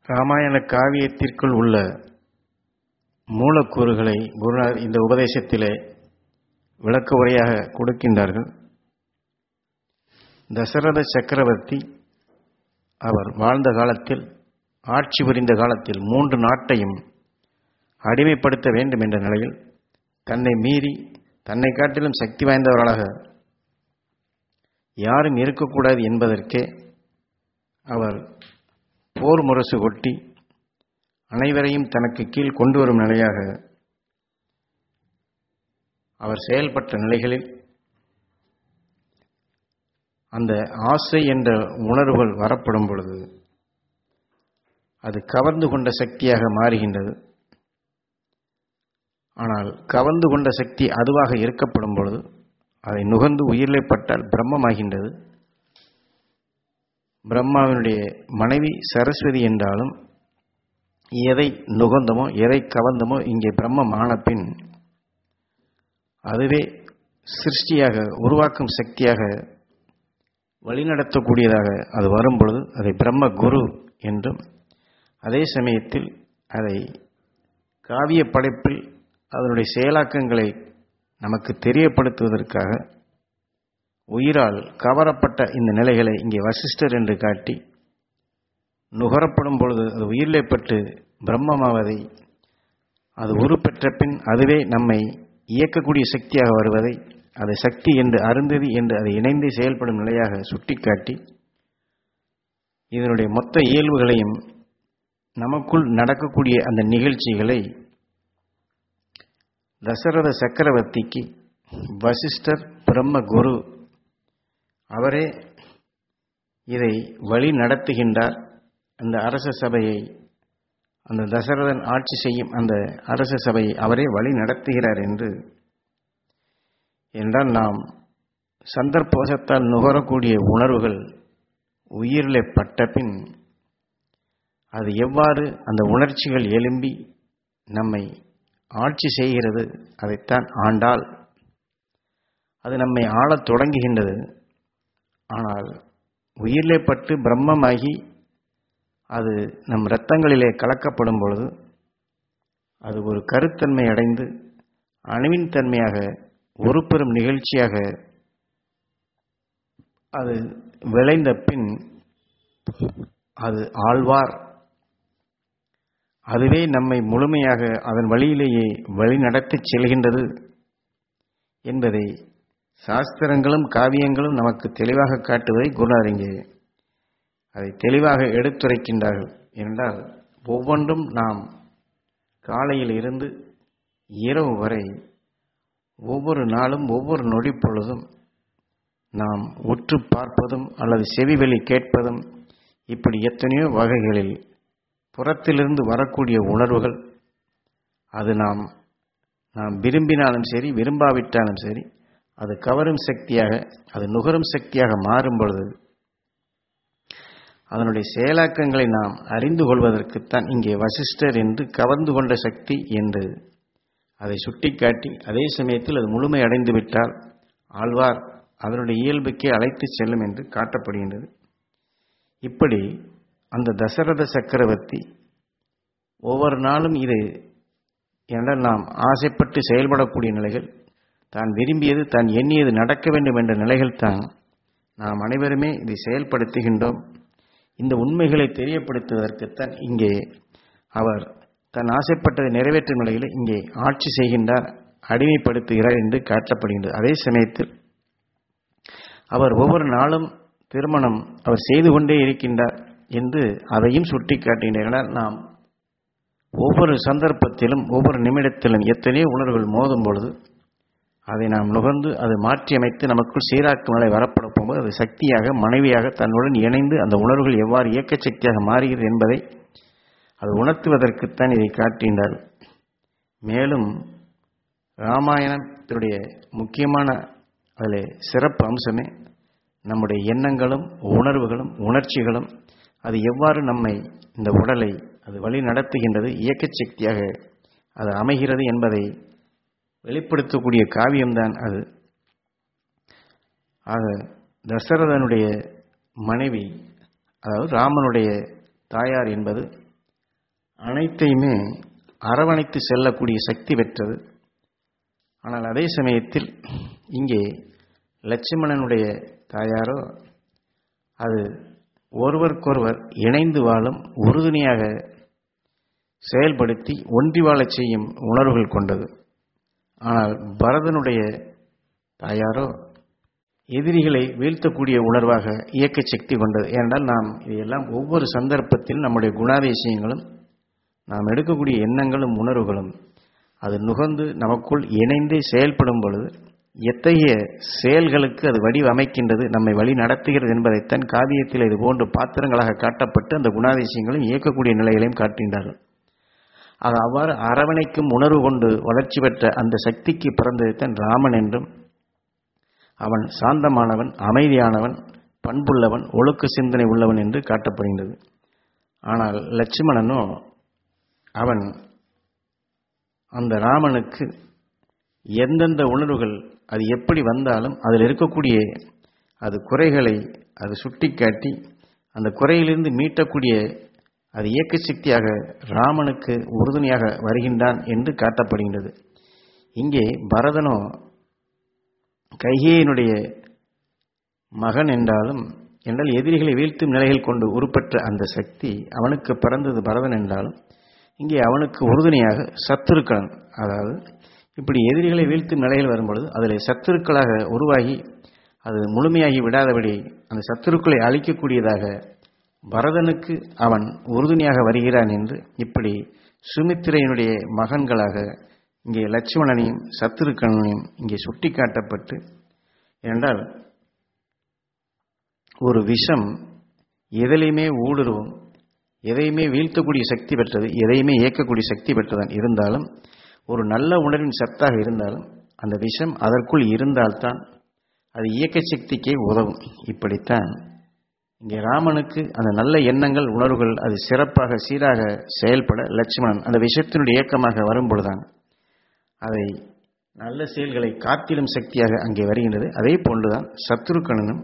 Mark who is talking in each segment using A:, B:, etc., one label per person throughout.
A: ராமாயண காவியத்திற்குள் உள்ள மூலக்கூறுகளை குருநாதர் இந்த உபதேசத்திலே விளக்க உரையாக கொடுக்கின்றார்கள் தசரத சக்கரவர்த்தி அவர் வாழ்ந்த காலத்தில் ஆட்சி புரிந்த காலத்தில் மூன்று நாட்டையும் அடிமைப்படுத்த வேண்டும் என்ற நிலையில் தன்னை மீறி தன்னை காட்டிலும் சக்தி வாய்ந்தவர்களாக யாரும் இருக்கக்கூடாது என்பதற்கே அவர் போர் முரசு கொட்டி அனைவரையும் தனக்கு கீழ் கொண்டு வரும் நிலையாக அவர் செயல்பட்ட நிலைகளில் அந்த ஆசை என்ற உணர்வுகள் வரப்படும் பொழுது அது கவர்ந்து கொண்ட சக்தியாக மாறுகின்றது ஆனால் கவர்ந்து கொண்ட சக்தி அதுவாக இருக்கப்படும் பொழுது அதை நுகர்ந்து உயிரிலே பட்டால் பிரம்மமாகின்றது பிரம்மாவினுடைய மனைவி சரஸ்வதி என்றாலும் எதை நுகர்ந்தமோ எதை கவர்ந்தமோ இங்கே பிரம்மம் ஆன பின் அதுவே சிருஷ்டியாக உருவாக்கும் சக்தியாக வழிநடத்தக்கூடியதாக அது வரும் பொழுது அதை பிரம்ம குரு என்றும் அதே சமயத்தில் அதை காவிய படைப்பில் அதனுடைய செயலாக்கங்களை நமக்கு தெரியப்படுத்துவதற்காக உயிரால் கவரப்பட்ட இந்த நிலைகளை இங்கே வசிஷ்டர் என்று காட்டி நுகரப்படும் பொழுது அது உயிரிலே பட்டு பிரம்மமாவதை அது உருப்பெற்ற பின் அதுவே நம்மை இயக்கக்கூடிய சக்தியாக வருவதை அது சக்தி என்று அருந்ததி என்று அதை இணைந்து செயல்படும் நிலையாக சுட்டிக்காட்டி இதனுடைய மொத்த இயல்புகளையும் நமக்குள் நடக்கக்கூடிய அந்த நிகழ்ச்சிகளை தசரத சக்கரவர்த்திக்கு வசிஷ்டர் பிரம்ம குரு அவரே இதை வழி நடத்துகின்றார் அந்த அரச சபையை அந்த தசரதன் ஆட்சி செய்யும் அந்த அரச சபையை அவரே வழி நடத்துகிறார் என்று என்றால் நாம் சந்தர்ப்பவசத்தால் நுகரக்கூடிய உணர்வுகள் உயிரிலே பட்ட பின் அது எவ்வாறு அந்த உணர்ச்சிகள் எழும்பி நம்மை ஆட்சி செய்கிறது அதைத்தான் ஆண்டால் அது நம்மை ஆளத் தொடங்குகின்றது ஆனால் உயிரிலே பட்டு பிரம்மமாகி அது நம் இரத்தங்களிலே கலக்கப்படும் பொழுது அது ஒரு கருத்தன்மை அடைந்து அணுவின் தன்மையாக ஒரு பெரும் நிகழ்ச்சியாக அது விளைந்த பின் அது ஆழ்வார் அதுவே நம்மை முழுமையாக அதன் வழியிலேயே வழி நடத்திச் செல்கின்றது என்பதை சாஸ்திரங்களும் காவியங்களும் நமக்கு தெளிவாக காட்டுவதை குருநாதர் இங்கே அதை தெளிவாக எடுத்துரைக்கின்றார்கள் என்றால் ஒவ்வொன்றும் நாம் காலையில் இருந்து இரவு வரை ஒவ்வொரு நாளும் ஒவ்வொரு நொடி பொழுதும் நாம் உற்று பார்ப்பதும் அல்லது செவிவெளி கேட்பதும் இப்படி எத்தனையோ வகைகளில் புறத்திலிருந்து வரக்கூடிய உணர்வுகள் அது நாம் நாம் விரும்பினாலும் சரி விரும்பாவிட்டாலும் சரி அது கவரும் சக்தியாக அது நுகரும் சக்தியாக மாறும் பொழுது அதனுடைய செயலாக்கங்களை நாம் அறிந்து கொள்வதற்குத்தான் இங்கே வசிஷ்டர் என்று கவர்ந்து கொண்ட சக்தி என்று அதை சுட்டிக்காட்டி அதே சமயத்தில் அது முழுமை அடைந்து விட்டால் ஆழ்வார் அதனுடைய இயல்புக்கே அழைத்து செல்லும் என்று காட்டப்படுகின்றது இப்படி அந்த தசரத சக்கரவர்த்தி ஒவ்வொரு நாளும் இது என்றால் நாம் ஆசைப்பட்டு செயல்படக்கூடிய நிலைகள் தான் விரும்பியது தான் எண்ணியது நடக்க வேண்டும் என்ற நிலைகள் தான் நாம் அனைவருமே இதை செயல்படுத்துகின்றோம் இந்த உண்மைகளை தெரியப்படுத்துவதற்குத்தான் இங்கே அவர் தன் ஆசைப்பட்டதை நிறைவேற்றும் நிலையில் இங்கே ஆட்சி செய்கின்றார் அடிமைப்படுத்துகிறார் என்று காட்டப்படுகின்றது அதே சமயத்தில் அவர் ஒவ்வொரு நாளும் திருமணம் அவர் செய்து கொண்டே இருக்கின்றார் என்று அதையும் சுட்டி காட்டுகின்றனர் நாம் ஒவ்வொரு சந்தர்ப்பத்திலும் ஒவ்வொரு நிமிடத்திலும் எத்தனையோ உணர்வுகள் மோதும் பொழுது அதை நாம் நுகர்ந்து அது மாற்றி அமைத்து நமக்குள் சீராக்கும் நிலை வரப்பட போகும்போது அது சக்தியாக மனைவியாக தன்னுடன் இணைந்து அந்த உணர்வுகள் எவ்வாறு இயக்க சக்தியாக மாறுகிறது என்பதை அது உணர்த்துவதற்குத்தான் இதை காட்டுகின்றார் மேலும் ராமாயணத்தினுடைய முக்கியமான அதில் சிறப்பு அம்சமே நம்முடைய எண்ணங்களும் உணர்வுகளும் உணர்ச்சிகளும் அது எவ்வாறு நம்மை இந்த உடலை அது வழி நடத்துகின்றது இயக்க சக்தியாக அது அமைகிறது என்பதை வெளிப்படுத்தக்கூடிய காவியம்தான் அது ஆக தசரதனுடைய மனைவி அதாவது ராமனுடைய தாயார் என்பது அனைத்தையுமே அரவணைத்து செல்லக்கூடிய சக்தி பெற்றது ஆனால் அதே சமயத்தில் இங்கே லட்சுமணனுடைய தாயாரோ அது ஒருவருக்கொருவர் இணைந்து வாழும் உறுதுணையாக செயல்படுத்தி ஒன்றி வாழச் செய்யும் உணர்வுகள் கொண்டது ஆனால் பரதனுடைய தாயாரோ எதிரிகளை வீழ்த்தக்கூடிய உணர்வாக இயக்க சக்தி கொண்டது ஏனென்றால் நாம் இதையெல்லாம் ஒவ்வொரு சந்தர்ப்பத்தில் நம்முடைய குணாதிசயங்களும் நாம் எடுக்கக்கூடிய எண்ணங்களும் உணர்வுகளும் அது நுகர்ந்து நமக்குள் இணைந்தே செயல்படும் பொழுது எத்தகைய செயல்களுக்கு அது வடிவமைக்கின்றது நம்மை வழி நடத்துகிறது என்பதைத்தான் காவியத்தில் இது போன்ற பாத்திரங்களாக காட்டப்பட்டு அந்த குணாதிசயங்களும் இயக்கக்கூடிய நிலைகளையும் காட்டுகின்றார்கள் அது அவ்வாறு அரவணைக்கும் உணர்வு கொண்டு வளர்ச்சி பெற்ற அந்த சக்திக்கு பிறந்ததைத்தான் ராமன் என்றும் அவன் சாந்தமானவன் அமைதியானவன் பண்புள்ளவன் ஒழுக்க சிந்தனை உள்ளவன் என்று காட்டப்படுகின்றது ஆனால் லட்சுமணனோ அவன் அந்த ராமனுக்கு எந்தெந்த உணர்வுகள் அது எப்படி வந்தாலும் அதில் இருக்கக்கூடிய அது குறைகளை அது சுட்டிக்காட்டி அந்த குறையிலிருந்து மீட்டக்கூடிய அது இயக்க சக்தியாக ராமனுக்கு உறுதுணையாக வருகின்றான் என்று காட்டப்படுகின்றது இங்கே பரதனோ கைகேயினுடைய மகன் என்றாலும் என்றால் எதிரிகளை வீழ்த்தும் நிலைகள் கொண்டு உருப்பெற்ற அந்த சக்தி அவனுக்கு பிறந்தது பரதன் என்றாலும் இங்கே அவனுக்கு உறுதுணையாக சத்துருக்களன் அதாவது இப்படி எதிரிகளை வீழ்த்தும் நிலையில் வரும்பொழுது அதில் சத்துருக்களாக உருவாகி அது முழுமையாகி விடாதபடி அந்த சத்துருக்களை அழிக்கக்கூடியதாக பரதனுக்கு அவன் உறுதுணையாக வருகிறான் என்று இப்படி சுமித்திரையினுடைய மகன்களாக இங்கே லட்சுமணனையும் சத்துருக்கனையும் இங்கே சுட்டிக்காட்டப்பட்டு என்றால் ஒரு விஷம் எதிலையுமே ஊடுருவும் எதையுமே வீழ்த்தக்கூடிய சக்தி பெற்றது எதையுமே இயக்கக்கூடிய சக்தி பெற்றதான் இருந்தாலும் ஒரு நல்ல உணர்வின் சத்தாக இருந்தாலும் அந்த விஷம் அதற்குள் இருந்தால்தான் அது இயக்க சக்திக்கே உதவும் இப்படித்தான் இங்கே ராமனுக்கு அந்த நல்ல எண்ணங்கள் உணர்வுகள் அது சிறப்பாக சீராக செயல்பட லட்சுமணன் அந்த விஷயத்தினுடைய இயக்கமாக வரும்பொழுதுதான் அதை நல்ல செயல்களை காத்திலும் சக்தியாக அங்கே வருகின்றது அதே போன்றுதான் சத்ருக்கணனும்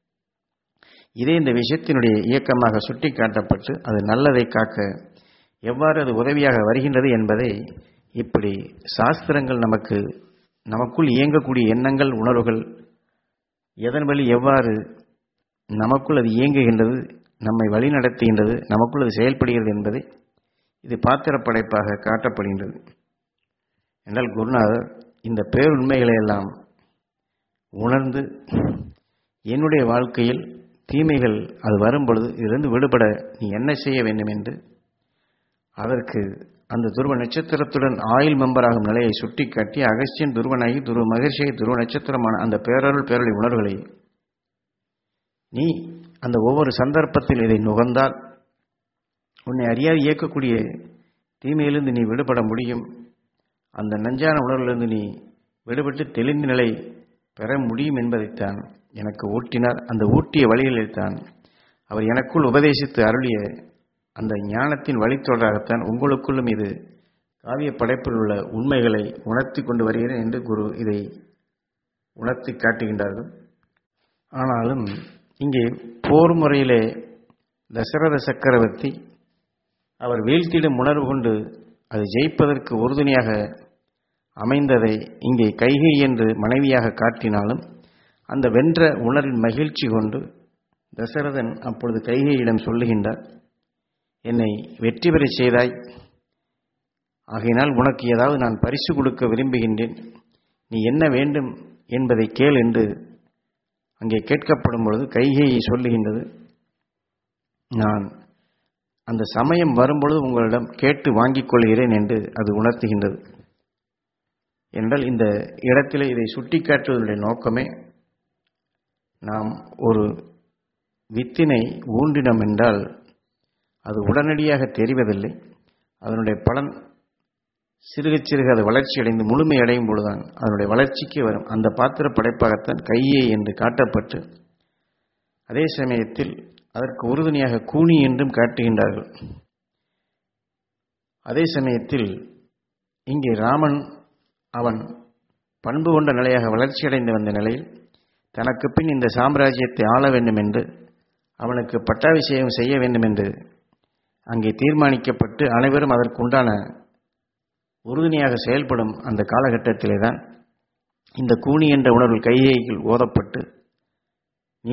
A: இதே இந்த விஷயத்தினுடைய இயக்கமாக சுட்டி காட்டப்பட்டு அது நல்லதை காக்க எவ்வாறு அது உதவியாக வருகின்றது என்பதை இப்படி சாஸ்திரங்கள் நமக்கு நமக்குள் இயங்கக்கூடிய எண்ணங்கள் உணர்வுகள் எதன் வழி எவ்வாறு நமக்குள் அது இயங்குகின்றது நம்மை வழிநடத்துகின்றது நமக்குள் அது செயல்படுகிறது என்பதை இது பாத்திர படைப்பாக காட்டப்படுகின்றது என்றால் குருநாதர் இந்த பேருண்மைகளை எல்லாம் உணர்ந்து என்னுடைய வாழ்க்கையில் தீமைகள் அது வரும்பொழுது இதிலிருந்து விடுபட நீ என்ன செய்ய வேண்டும் என்று அதற்கு அந்த துருவ நட்சத்திரத்துடன் ஆயில் மெம்பராகும் நிலையை சுட்டிக்காட்டி அகஸ்தியன் துருவனாகி துருவ மகிழ்ச்சியை துருவ நட்சத்திரமான அந்த பேரருள் பேரொழி உணர்வுகளை நீ அந்த ஒவ்வொரு சந்தர்ப்பத்தில் இதை நுகர்ந்தால் உன்னை அறியாது இயக்கக்கூடிய தீமையிலிருந்து நீ விடுபட முடியும் அந்த நஞ்சான உணர்விலிருந்து நீ விடுபட்டு தெளிந்த நிலை பெற முடியும் என்பதைத்தான் எனக்கு ஊட்டினார் அந்த ஊட்டிய வழிகளில்தான் அவர் எனக்குள் உபதேசித்து அருளிய அந்த ஞானத்தின் வழித்தொடராகத்தான் உங்களுக்குள்ளும் இது காவிய படைப்பில் உள்ள உண்மைகளை உணர்த்தி கொண்டு வருகிறேன் என்று குரு இதை உணர்த்தி காட்டுகின்றார்கள் ஆனாலும் இங்கே போர் முறையிலே தசரத சக்கரவர்த்தி அவர் வீழ்த்திடும் உணர்வு கொண்டு அது ஜெயிப்பதற்கு உறுதுணையாக அமைந்ததை இங்கே கைகை என்று மனைவியாக காட்டினாலும் அந்த வென்ற உணர்வின் மகிழ்ச்சி கொண்டு தசரதன் அப்பொழுது கைகையிடம் சொல்லுகின்றார் என்னை வெற்றி பெறச் செய்தாய் ஆகையினால் உனக்கு ஏதாவது நான் பரிசு கொடுக்க விரும்புகின்றேன் நீ என்ன வேண்டும் என்பதை கேள் என்று அங்கே கேட்கப்படும் பொழுது கைகையை சொல்லுகின்றது நான் அந்த சமயம் வரும்பொழுது உங்களிடம் கேட்டு வாங்கிக் கொள்கிறேன் என்று அது உணர்த்துகின்றது என்றால் இந்த இடத்திலே இதை சுட்டிக்காட்டுவதனுடைய நோக்கமே நாம் ஒரு வித்தினை ஊன்றினோம் என்றால் அது உடனடியாக தெரிவதில்லை அதனுடைய பலன் சிறுக சிறுக அது வளர்ச்சி அடைந்து முழுமை அடையும் பொழுதுதான் அதனுடைய வளர்ச்சிக்கு வரும் அந்த பாத்திர படைப்பாகத்தான் கையே என்று காட்டப்பட்டு அதே சமயத்தில் அதற்கு உறுதுணையாக கூனி என்றும் காட்டுகின்றார்கள் அதே சமயத்தில் இங்கே ராமன் அவன் பண்பு கொண்ட நிலையாக வளர்ச்சியடைந்து வந்த நிலையில் தனக்கு பின் இந்த சாம்ராஜ்யத்தை ஆள வேண்டும் என்று அவனுக்கு பட்டாபிஷேகம் செய்ய வேண்டும் என்று அங்கே தீர்மானிக்கப்பட்டு அனைவரும் அதற்குண்டான உறுதுணையாக செயல்படும் அந்த காலகட்டத்திலே தான் இந்த கூனி என்ற உணர்வு கையைகள் ஓதப்பட்டு நீ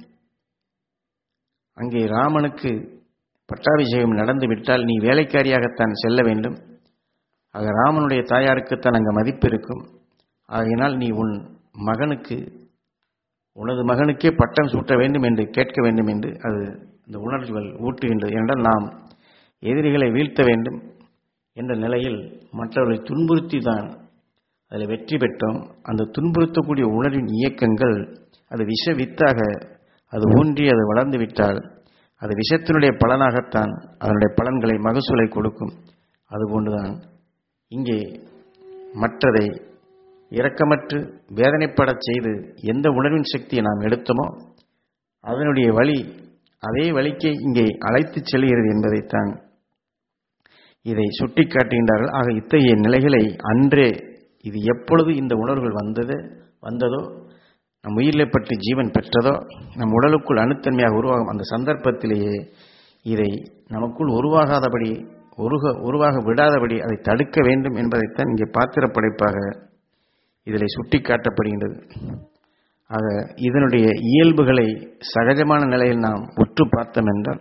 A: அங்கே ராமனுக்கு பட்டாபிஷேகம் நடந்துவிட்டால் நீ வேலைக்காரியாகத்தான் செல்ல வேண்டும் ஆக ராமனுடைய தாயாருக்குத்தான் அங்கே மதிப்பு இருக்கும் ஆகையினால் நீ உன் மகனுக்கு உனது மகனுக்கே பட்டம் சூட்ட வேண்டும் என்று கேட்க வேண்டும் என்று அது அந்த உணர்வுகள் ஊட்டுகின்றது என்றால் நாம் எதிரிகளை வீழ்த்த வேண்டும் என்ற நிலையில் மற்றவர்களை துன்புறுத்தி தான் அதில் வெற்றி பெற்றோம் அந்த துன்புறுத்தக்கூடிய உணர்வின் இயக்கங்கள் அது விஷ வித்தாக அது ஊன்றி அது வளர்ந்து விட்டால் அது விஷத்தினுடைய பலனாகத்தான் அதனுடைய பலன்களை மகசூலை கொடுக்கும் அதுபோன்றுதான் இங்கே மற்றதை இரக்கமற்று வேதனைப்படச் செய்து எந்த உணர்வின் சக்தியை நாம் எடுத்தோமோ அதனுடைய வழி அதே வழிக்கே இங்கே அழைத்துச் செல்கிறது என்பதைத்தான் இதை சுட்டிக்காட்டுகின்றார்கள் ஆக இத்தகைய நிலைகளை அன்றே இது எப்பொழுது இந்த உணர்வுகள் வந்தது வந்ததோ நம் உயிரிலே பற்றி ஜீவன் பெற்றதோ நம் உடலுக்குள் அணுத்தன்மையாக உருவாகும் அந்த சந்தர்ப்பத்திலேயே இதை நமக்குள் உருவாகாதபடி உருக உருவாக விடாதபடி அதை தடுக்க வேண்டும் என்பதைத்தான் இங்கே பாத்திர படைப்பாக இதில் சுட்டி காட்டப்படுகின்றது ஆக இதனுடைய இயல்புகளை சகஜமான நிலையில் நாம் உற்று பார்த்தோம் என்றால்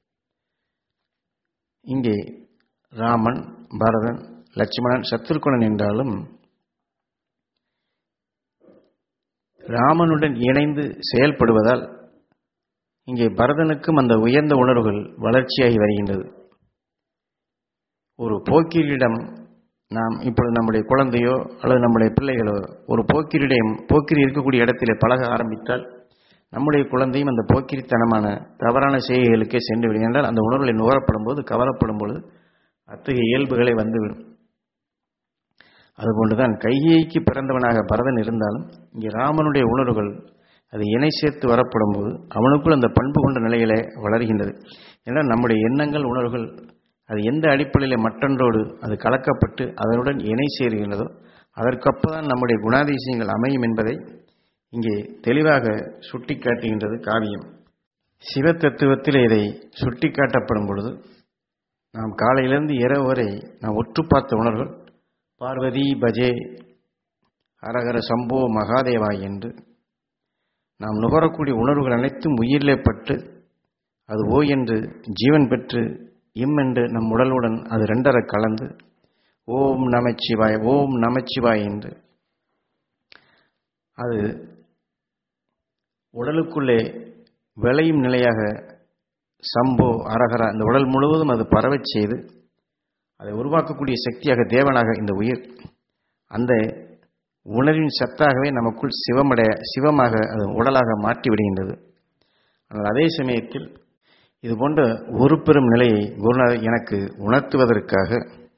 A: இங்கே ராமன் பரதன் லட்சுமணன் சத்ருகுணன் என்றாலும் ராமனுடன் இணைந்து செயல்படுவதால் இங்கே பரதனுக்கும் அந்த உயர்ந்த உணர்வுகள் வளர்ச்சியாகி வருகின்றது ஒரு போக்கிரியிடம் நாம் இப்பொழுது நம்முடைய குழந்தையோ அல்லது நம்முடைய பிள்ளைகளோ ஒரு போக்கிரிடம் போக்கிரி இருக்கக்கூடிய இடத்திலே பழக ஆரம்பித்தால் நம்முடைய குழந்தையும் அந்த போக்கிரித்தனமான தவறான செய்கைகளுக்கே சென்று விடும் என்றால் அந்த உணர்வுகளை நுகரப்படும் போது கவரப்படும் பொழுது அத்தகைய இயல்புகளை வந்துவிடும் அதுபோன்றுதான் கையைக்கு பிறந்தவனாக பரதன் இருந்தாலும் இங்கே ராமனுடைய உணர்வுகள் அது இணை சேர்த்து வரப்படும் போது அவனுக்குள் அந்த பண்பு கொண்ட நிலையிலே வளர்கின்றது ஏன்னா நம்முடைய எண்ணங்கள் உணர்வுகள் அது எந்த அடிப்படையில் மற்றொன்றோடு அது கலக்கப்பட்டு அதனுடன் இணை சேருகின்றதோ அதற்கப்பதான் நம்முடைய குணாதிசயங்கள் அமையும் என்பதை இங்கே தெளிவாக சுட்டிக்காட்டுகின்றது காவியம் சிவ தத்துவத்தில் இதை சுட்டிக்காட்டப்படும் பொழுது நாம் காலையிலிருந்து இரவு வரை நாம் ஒற்று பார்த்த உணர்வுகள் பார்வதி பஜே ஹரஹர சம்போ மகாதேவா என்று நாம் நுகரக்கூடிய உணர்வுகள் அனைத்தும் உயிரிலே பட்டு அது ஓ என்று ஜீவன் பெற்று இம் என்று நம் உடலுடன் அது ரெண்டரை கலந்து ஓம் நமச்சிவாய் ஓம் நமச்சிவாய் என்று அது உடலுக்குள்ளே விளையும் நிலையாக சம்போ அரகரா இந்த உடல் முழுவதும் அது பரவச் செய்து அதை உருவாக்கக்கூடிய சக்தியாக தேவனாக இந்த உயிர் அந்த உணர்வின் சத்தாகவே நமக்குள் சிவமடைய சிவமாக அது உடலாக மாற்றி விடுகின்றது ஆனால் அதே சமயத்தில் இது போன்ற ஒரு பெரும் நிலையை குருநாதர் எனக்கு உணர்த்துவதற்காக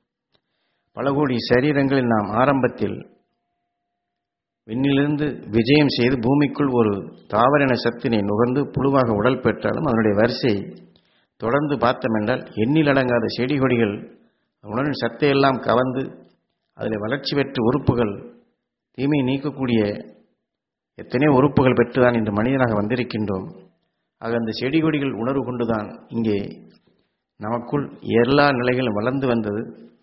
A: பல கோடி சரீரங்களில் நாம் ஆரம்பத்தில் விண்ணிலிருந்து விஜயம் செய்து பூமிக்குள் ஒரு தாவரின சத்தினை நுகர்ந்து புழுவாக உடல் பெற்றாலும் அதனுடைய வரிசை தொடர்ந்து பார்த்தோம் என்றால் எண்ணிலடங்காத செடி கொடிகள் உணர்வின் சத்தையெல்லாம் கவர்ந்து அதில் வளர்ச்சி பெற்ற உறுப்புகள் தீமையை நீக்கக்கூடிய எத்தனையோ உறுப்புகள் பெற்றுதான் இன்று மனிதனாக வந்திருக்கின்றோம் ஆக அந்த செடி கொடிகள் உணர்வு கொண்டுதான் இங்கே நமக்குள் எல்லா நிலைகளும் வளர்ந்து வந்தது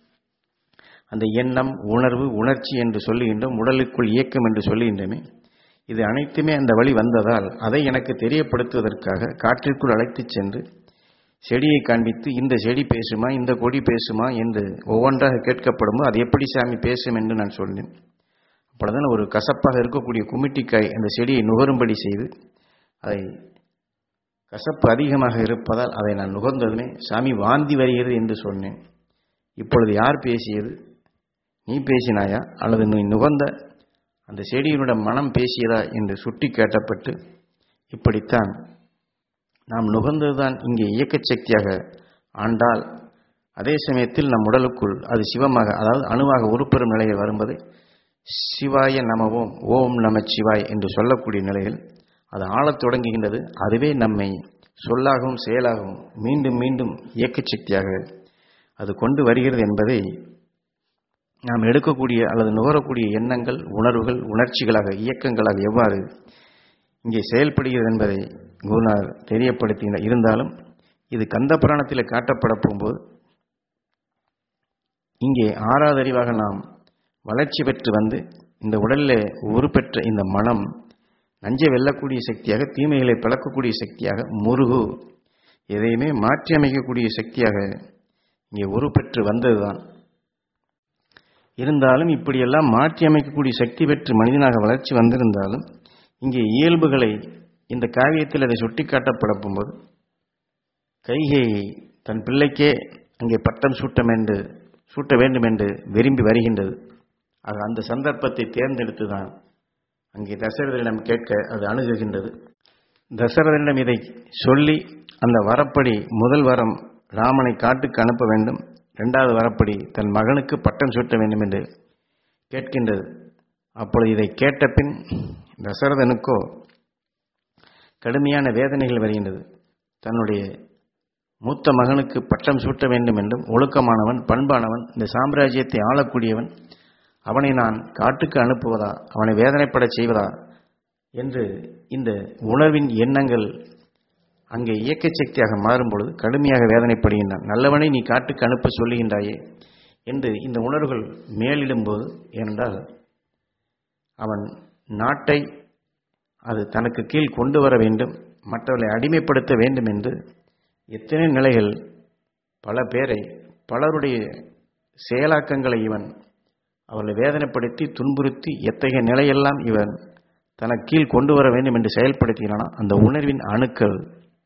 A: அந்த எண்ணம் உணர்வு உணர்ச்சி என்று சொல்லுகின்றோம் உடலுக்குள் இயக்கம் என்று சொல்லுகின்றமே இது அனைத்துமே அந்த வழி வந்ததால் அதை எனக்கு தெரியப்படுத்துவதற்காக காற்றிற்குள் அழைத்துச் சென்று செடியை காண்பித்து இந்த செடி பேசுமா இந்த கொடி பேசுமா என்று ஒவ்வொன்றாக கேட்கப்படும்போது அது எப்படி சாமி பேசும் என்று நான் சொன்னேன் அப்பொழுதுதான் ஒரு கசப்பாக இருக்கக்கூடிய குமிட்டிக்காய் அந்த செடியை நுகரும்படி செய்து அதை கசப்பு அதிகமாக இருப்பதால் அதை நான் நுகர்ந்ததுமே சாமி வாந்தி வருகிறது என்று சொன்னேன் இப்பொழுது யார் பேசியது நீ பேசினாயா அல்லது நீ நுகர்ந்த அந்த செடியினுட மனம் பேசியதா என்று சுட்டி கேட்டப்பட்டு இப்படித்தான் நாம் நுகர்ந்ததுதான் இங்கே இயக்கச் சக்தியாக ஆண்டால் அதே சமயத்தில் நம் உடலுக்குள் அது சிவமாக அதாவது அணுவாக உருப்பெறும் நிலையில் வரும்போது சிவாய நமவோம் ஓம் நம சிவாய் என்று சொல்லக்கூடிய நிலையில் அது ஆளத் தொடங்குகின்றது அதுவே நம்மை சொல்லாகவும் செயலாகவும் மீண்டும் மீண்டும் இயக்கச் சக்தியாக அது கொண்டு வருகிறது என்பதை நாம் எடுக்கக்கூடிய அல்லது நுகரக்கூடிய எண்ணங்கள் உணர்வுகள் உணர்ச்சிகளாக இயக்கங்களாக எவ்வாறு இங்கே செயல்படுகிறது என்பதை குருநாதர் தெரியப்படுத்தினார் இருந்தாலும் இது கந்த புராணத்தில் காட்டப்பட போகும்போது இங்கே ஆறாவது அறிவாக நாம் வளர்ச்சி பெற்று வந்து இந்த உடலில் உருப்பெற்ற இந்த மனம் நஞ்சை வெல்லக்கூடிய சக்தியாக தீமைகளை பிளக்கக்கூடிய சக்தியாக முருகு எதையுமே மாற்றி அமைக்கக்கூடிய சக்தியாக இங்கே உருப்பெற்று வந்ததுதான் இருந்தாலும் இப்படியெல்லாம் மாற்றி அமைக்கக்கூடிய சக்தி பெற்று மனிதனாக வளர்ச்சி வந்திருந்தாலும் இங்கே இயல்புகளை இந்த காவியத்தில் அதை சுட்டிக்காட்டப்பட போகும்போது கைகேயை தன் பிள்ளைக்கே அங்கே பட்டம் சூட்டம் என்று சூட்ட வேண்டும் என்று விரும்பி வருகின்றது ஆக அந்த சந்தர்ப்பத்தை தேர்ந்தெடுத்து தான் அங்கே தசரதரிடம் கேட்க அது அணுகுகின்றது தசரதரிடம் இதை சொல்லி அந்த வரப்படி முதல் வரம் ராமனை காட்டுக்கு அனுப்ப வேண்டும் இரண்டாவது வரப்படி தன் மகனுக்கு பட்டம் சூட்ட வேண்டும் என்று கேட்கின்றது அப்பொழுது இதை கேட்ட பின் தசரதனுக்கோ கடுமையான வேதனைகள் வருகின்றது தன்னுடைய மூத்த மகனுக்கு பட்டம் சூட்ட வேண்டும் என்றும் ஒழுக்கமானவன் பண்பானவன் இந்த சாம்ராஜ்யத்தை ஆளக்கூடியவன் அவனை நான் காட்டுக்கு அனுப்புவதா அவனை வேதனைப்படச் செய்வதா என்று இந்த உணர்வின் எண்ணங்கள் அங்கே இயக்க சக்தியாக மாறும் பொழுது கடுமையாக வேதனைப்படுகின்றான் நல்லவனை நீ காட்டுக்கு அனுப்ப சொல்லுகின்றாயே என்று இந்த உணர்வுகள் மேலிடும்போது ஏனென்றால் அவன் நாட்டை அது தனக்கு கீழ் கொண்டு வர வேண்டும் மற்றவர்களை அடிமைப்படுத்த வேண்டும் என்று எத்தனை நிலைகள் பல பேரை பலருடைய செயலாக்கங்களை இவன் அவர்களை வேதனைப்படுத்தி துன்புறுத்தி எத்தகைய நிலையெல்லாம் இவன் தனக்கு கீழ் கொண்டு வர வேண்டும் என்று செயல்படுத்தினானா அந்த உணர்வின் அணுக்கள்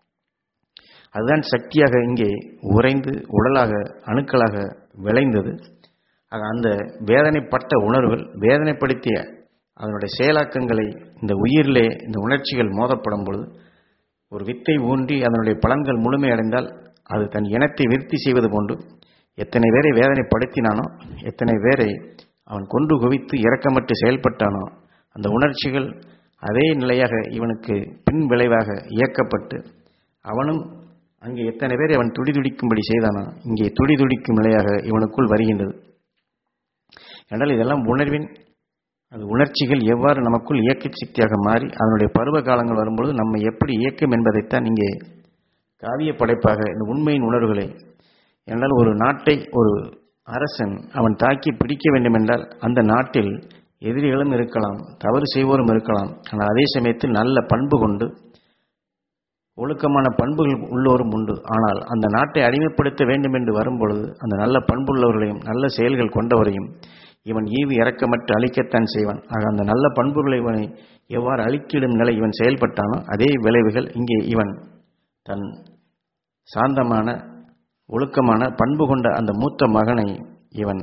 A: அதுதான் சக்தியாக இங்கே உறைந்து உடலாக அணுக்களாக விளைந்தது ஆக அந்த வேதனைப்பட்ட உணர்வுகள் வேதனைப்படுத்திய அதனுடைய செயலாக்கங்களை இந்த உயிரிலே இந்த உணர்ச்சிகள் மோதப்படும் பொழுது ஒரு வித்தை ஊன்றி அதனுடைய பலன்கள் முழுமையடைந்தால் அது தன் இனத்தை விருத்தி செய்வது போன்று எத்தனை பேரை வேதனைப்படுத்தினானோ எத்தனை பேரை அவன் கொண்டு குவித்து இரக்கமற்று செயல்பட்டானோ அந்த உணர்ச்சிகள் அதே நிலையாக இவனுக்கு பின் விளைவாக இயக்கப்பட்டு அவனும் அங்கே எத்தனை பேரை அவன் துடிதுடிக்கும்படி செய்தானோ இங்கே துடிதுடிக்கும் நிலையாக இவனுக்குள் வருகின்றது என்றால் இதெல்லாம் உணர்வின் அது உணர்ச்சிகள் எவ்வாறு நமக்குள் இயக்க சக்தியாக மாறி அதனுடைய பருவ காலங்கள் வரும்பொழுது நம்மை எப்படி இயக்கும் என்பதைத்தான் இங்கே காவிய படைப்பாக இந்த உண்மையின் உணர்வுகளை என்றால் ஒரு நாட்டை ஒரு அரசன் அவன் தாக்கி பிடிக்க வேண்டும் என்றால் அந்த நாட்டில் எதிரிகளும் இருக்கலாம் தவறு செய்வோரும் இருக்கலாம் ஆனால் அதே சமயத்தில் நல்ல பண்பு கொண்டு ஒழுக்கமான பண்புகள் உள்ளோரும் உண்டு ஆனால் அந்த நாட்டை அடிமைப்படுத்த வேண்டும் என்று வரும்பொழுது அந்த நல்ல பண்புள்ளவர்களையும் நல்ல செயல்கள் கொண்டவரையும் இவன் ஈவு இறக்கமற்று அழிக்கத்தான் செய்வான் ஆக அந்த நல்ல பண்புகளை இவனை எவ்வாறு அழிக்கிடும் நிலை இவன் செயல்பட்டானோ அதே விளைவுகள் இங்கே இவன் தன் சாந்தமான ஒழுக்கமான பண்பு கொண்ட அந்த மூத்த மகனை இவன்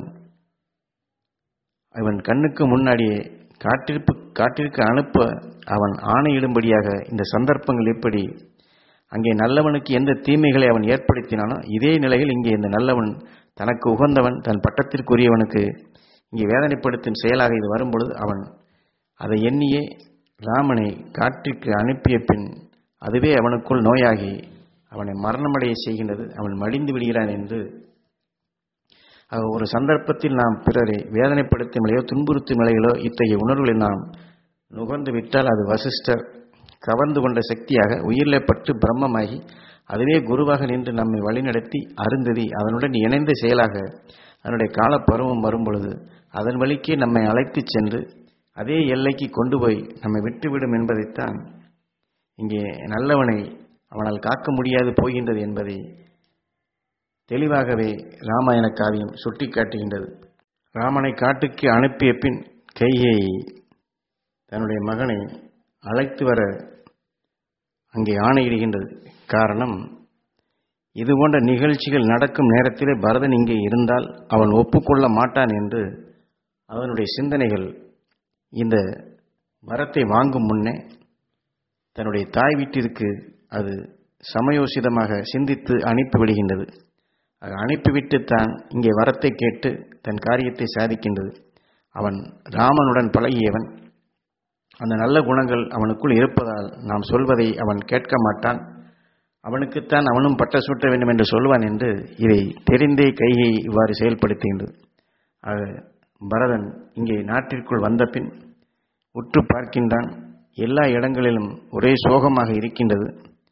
A: இவன் கண்ணுக்கு முன்னாடியே காட்டிற்கு காட்டிற்கு அனுப்ப அவன் ஆணையிடும்படியாக இந்த சந்தர்ப்பங்கள் எப்படி அங்கே நல்லவனுக்கு எந்த தீமைகளை அவன் ஏற்படுத்தினானோ இதே நிலையில் இங்கே இந்த நல்லவன் தனக்கு உகந்தவன் தன் பட்டத்திற்குரியவனுக்கு இங்கே வேதனைப்படுத்தும் செயலாக இது வரும்பொழுது அவன் அதை எண்ணியே ராமனை காட்டிற்கு அனுப்பிய பின் அதுவே அவனுக்குள் நோயாகி அவனை மரணமடைய செய்கின்றது அவன் மடிந்து விடுகிறான் என்று ஆக ஒரு சந்தர்ப்பத்தில் நாம் பிறரை வேதனைப்படுத்தும் நிலையோ துன்புறுத்தும் நிலைகளோ இத்தகைய உணர்வுகளை நாம் நுகர்ந்து விட்டால் அது வசிஷ்டர் கவர்ந்து கொண்ட சக்தியாக உயிரிலே பட்டு பிரம்மமாகி அதுவே குருவாக நின்று நம்மை வழிநடத்தி அருந்ததி அதனுடன் இணைந்த செயலாக அதனுடைய காலப்பருவம் வரும்பொழுது அதன் வழிக்கே நம்மை அழைத்துச் சென்று அதே எல்லைக்கு கொண்டு போய் நம்மை விட்டுவிடும் என்பதைத்தான் இங்கே நல்லவனை அவனால் காக்க முடியாது போகின்றது என்பதை தெளிவாகவே ராமாயண காவியம் சுட்டிக்காட்டுகின்றது ராமனை காட்டுக்கு அனுப்பிய பின் கையை தன்னுடைய மகனை அழைத்து வர அங்கே ஆணையிடுகின்றது காரணம் இது போன்ற நிகழ்ச்சிகள் நடக்கும் நேரத்திலே பரதன் இங்கே இருந்தால் அவன் ஒப்புக்கொள்ள மாட்டான் என்று அவனுடைய சிந்தனைகள் இந்த வரத்தை வாங்கும் முன்னே தன்னுடைய தாய் வீட்டிற்கு அது சமயோசிதமாக சிந்தித்து அனுப்பிவிடுகின்றது அது அனுப்பிவிட்டு தான் இங்கே வரத்தை கேட்டு தன் காரியத்தை சாதிக்கின்றது அவன் ராமனுடன் பழகியவன் அந்த நல்ல குணங்கள் அவனுக்குள் இருப்பதால் நாம் சொல்வதை அவன் கேட்க மாட்டான் அவனுக்குத்தான் அவனும் பட்ட சூட்ட வேண்டும் என்று சொல்வான் என்று இதை தெரிந்தே கையை இவ்வாறு செயல்படுத்துகின்றது ஆக பரதன் இங்கே நாட்டிற்குள் வந்த பின் உற்று பார்க்கின்றான் எல்லா இடங்களிலும் ஒரே சோகமாக இருக்கின்றது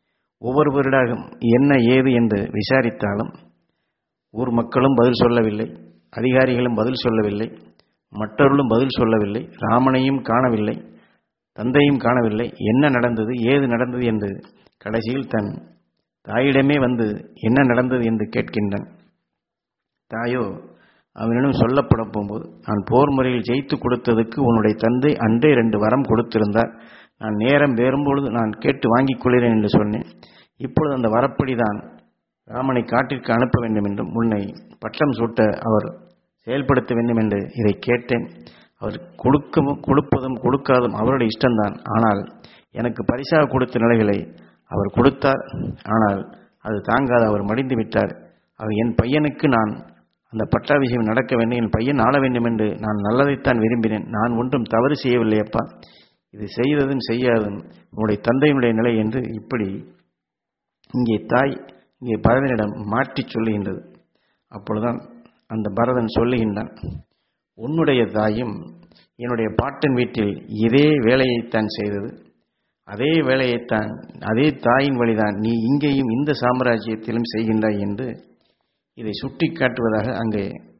A: ஒவ்வொருவரிடம் என்ன ஏது என்று விசாரித்தாலும் ஊர் மக்களும் பதில் சொல்லவில்லை அதிகாரிகளும் பதில் சொல்லவில்லை மற்றவர்களும் பதில் சொல்லவில்லை ராமனையும் காணவில்லை தந்தையும் காணவில்லை என்ன நடந்தது ஏது நடந்தது என்று கடைசியில் தன் தாயிடமே வந்து என்ன நடந்தது என்று கேட்கின்றான் தாயோ அவனிடம் சொல்லப்பட போகும்போது நான் போர் முறையில் ஜெயித்து கொடுத்ததுக்கு உன்னுடைய தந்தை அன்றே ரெண்டு வரம் கொடுத்திருந்தார் நான் நேரம் வேறும்பொழுது நான் கேட்டு வாங்கிக் கொள்கிறேன் என்று சொன்னேன் இப்பொழுது அந்த வரப்படிதான் ராமனை காட்டிற்கு அனுப்ப வேண்டும் என்றும் உன்னை பட்டம் சூட்ட அவர் செயல்படுத்த வேண்டும் என்று இதை கேட்டேன் அவர் கொடுக்கவும் கொடுப்பதும் கொடுக்காதும் அவருடைய இஷ்டம்தான் ஆனால் எனக்கு பரிசாக கொடுத்த நிலைகளை அவர் கொடுத்தார் ஆனால் அது தாங்காத அவர் மடிந்து விட்டார் அவர் என் பையனுக்கு நான் அந்த பட்டாபிஷேகம் நடக்க வேண்டும் என் பையன் ஆள வேண்டும் என்று நான் நல்லதைத்தான் விரும்பினேன் நான் ஒன்றும் தவறு செய்யவில்லை அப்பா இது செய்ததும் செய்யாதும் உன்னுடைய தந்தையினுடைய நிலை என்று இப்படி இங்கே தாய் இங்கே பரதனிடம் மாற்றி சொல்லுகின்றது அப்பொழுதுதான் அந்த பரதன் சொல்லுகின்றான் உன்னுடைய தாயும் என்னுடைய பாட்டன் வீட்டில் இதே வேலையைத்தான் செய்தது அதே வேலையைத்தான் அதே தாயின் வழிதான் நீ இங்கேயும் இந்த சாம்ராஜ்யத்திலும் செய்கின்றாய் என்று இதை சுட்டி காட்டுவதாக அங்கே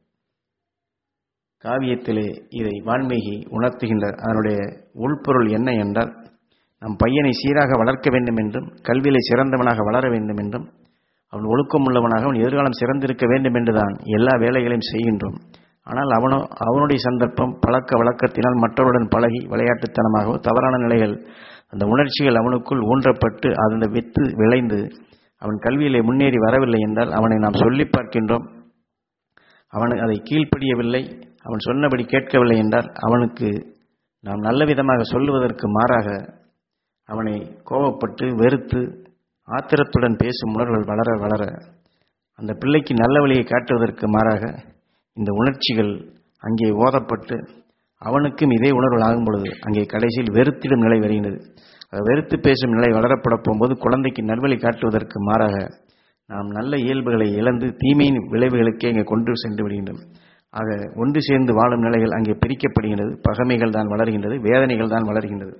A: காவியத்திலே இதை வான்மீகி உணர்த்துகின்றார் அதனுடைய உள்பொருள் என்ன என்றால் நம் பையனை சீராக வளர்க்க வேண்டும் என்றும் கல்வியிலே சிறந்தவனாக வளர வேண்டும் என்றும் அவன் ஒழுக்கம் உள்ளவனாக அவன் எதிர்காலம் சிறந்திருக்க வேண்டும் என்றுதான் எல்லா வேலைகளையும் செய்கின்றோம் ஆனால் அவனோ அவனுடைய சந்தர்ப்பம் பழக்க வழக்கத்தினால் மற்றவருடன் பழகி விளையாட்டுத்தனமாகவோ தவறான நிலைகள் அந்த உணர்ச்சிகள் அவனுக்குள் ஊன்றப்பட்டு அந்த வித்து விளைந்து அவன் கல்வியிலே முன்னேறி வரவில்லை என்றால் அவனை நாம் சொல்லி பார்க்கின்றோம் அவன் அதை கீழ்ப்படியவில்லை அவன் சொன்னபடி கேட்கவில்லை என்றால் அவனுக்கு நாம் நல்ல விதமாக சொல்லுவதற்கு மாறாக அவனை கோபப்பட்டு வெறுத்து ஆத்திரத்துடன் பேசும் உணர்வுகள் வளர வளர அந்த பிள்ளைக்கு நல்ல வழியை காட்டுவதற்கு மாறாக இந்த உணர்ச்சிகள் அங்கே ஓதப்பட்டு அவனுக்கும் இதே உணர்வுகள் ஆகும் பொழுது அங்கே கடைசியில் வெறுத்திடும் நிலை வருகின்றது வெறுத்து பேசும் நிலை வளரப்பட போகும்போது குழந்தைக்கு நல்வழி காட்டுவதற்கு மாறாக நாம் நல்ல இயல்புகளை இழந்து தீமையின் விளைவுகளுக்கே இங்கே கொண்டு சென்று விடுகின்றோம் ஆக ஒன்று சேர்ந்து வாழும் நிலைகள் அங்கே பிரிக்கப்படுகின்றது பகமைகள் தான் வளர்கின்றது வேதனைகள் தான் வளர்கின்றது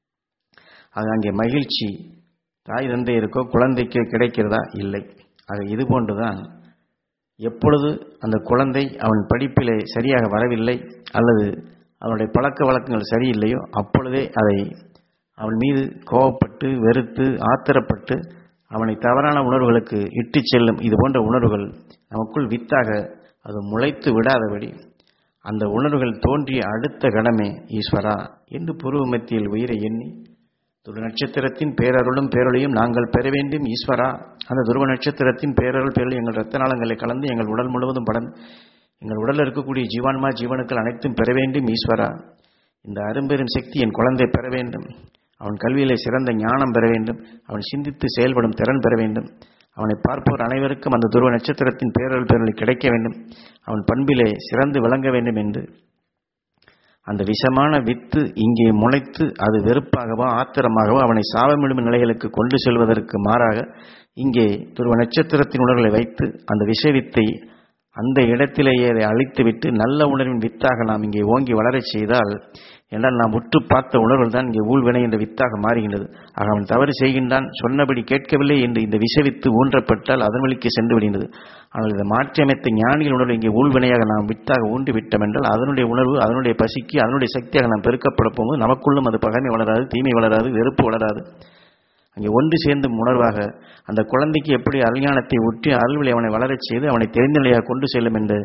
A: ஆக அங்கே மகிழ்ச்சி தாய் தந்தையருக்கோ குழந்தைக்கோ கிடைக்கிறதா இல்லை ஆக இது போன்றுதான் எப்பொழுது அந்த குழந்தை அவன் படிப்பிலே சரியாக வரவில்லை அல்லது அவனுடைய பழக்க வழக்கங்கள் சரியில்லையோ அப்பொழுதே அதை அவன் மீது கோபப்பட்டு வெறுத்து ஆத்திரப்பட்டு அவனை தவறான உணர்வுகளுக்கு இட்டு செல்லும் இது போன்ற உணர்வுகள் நமக்குள் வித்தாக அது முளைத்து விடாதபடி அந்த உணர்வுகள் தோன்றிய அடுத்த கணமே ஈஸ்வரா என்று புருவ மத்தியில் உயிரை எண்ணி துருவ நட்சத்திரத்தின் பேரருளும் பேரொழியும் நாங்கள் பெற வேண்டும் ஈஸ்வரா அந்த துருவ நட்சத்திரத்தின் பேரருள் பேரொழி எங்கள் ரத்த நாளங்களை கலந்து எங்கள் உடல் முழுவதும் படந்து எங்கள் உடலில் இருக்கக்கூடிய ஜீவான்மா ஜீவனுக்கள் அனைத்தும் பெற வேண்டும் ஈஸ்வரா இந்த அரும்பெரும் சக்தி என் குழந்தை பெற வேண்டும் அவன் கல்வியிலே சிறந்த ஞானம் பெற வேண்டும் அவன் சிந்தித்து செயல்படும் திறன் பெற வேண்டும் அவனை பார்ப்போர் அனைவருக்கும் அந்த துருவ நட்சத்திரத்தின் பேரல் பேரொழி கிடைக்க வேண்டும் அவன் பண்பிலே சிறந்து விளங்க வேண்டும் என்று அந்த விஷமான வித்து இங்கே முளைத்து அது வெறுப்பாகவோ ஆத்திரமாகவோ அவனை சாபமிடும் நிலைகளுக்கு கொண்டு செல்வதற்கு மாறாக இங்கே துருவ நட்சத்திரத்தின் உணர்வுகளை வைத்து அந்த விஷ வித்தை அந்த இடத்திலேயே அதை அழித்துவிட்டு நல்ல உணர்வின் வித்தாக நாம் இங்கே ஓங்கி வளரச் செய்தால் என்றால் நாம் உற்று பார்த்த உணர்வுகள் தான் இங்கே ஊழ்வினை என்ற வித்தாக மாறுகின்றது ஆக அவன் தவறு செய்கின்றான் சொன்னபடி கேட்கவில்லை என்று இந்த விஷவித்து ஊன்றப்பட்டால் அதன் வழிக்கு சென்று விடுகின்றது ஆனால் இதை மாற்றியமைத்த ஞானிகள் உணர்வு இங்கே ஊழ்வினையாக நாம் வித்தாக ஊன்றி விட்டோம் என்றால் அதனுடைய உணர்வு அதனுடைய பசிக்கு அதனுடைய சக்தியாக நாம் பெருக்கப்பட போகும்போது நமக்குள்ளும் அது பகைமை வளராது தீமை வளராது வெறுப்பு வளராது அங்கே ஒன்று சேர்ந்து உணர்வாக அந்த குழந்தைக்கு எப்படி அல்ஞானத்தை ஊற்றி அருள்வழி அவனை வளரச் செய்து அவனை தெரிந்த நிலையாக கொண்டு செல்லும் என்று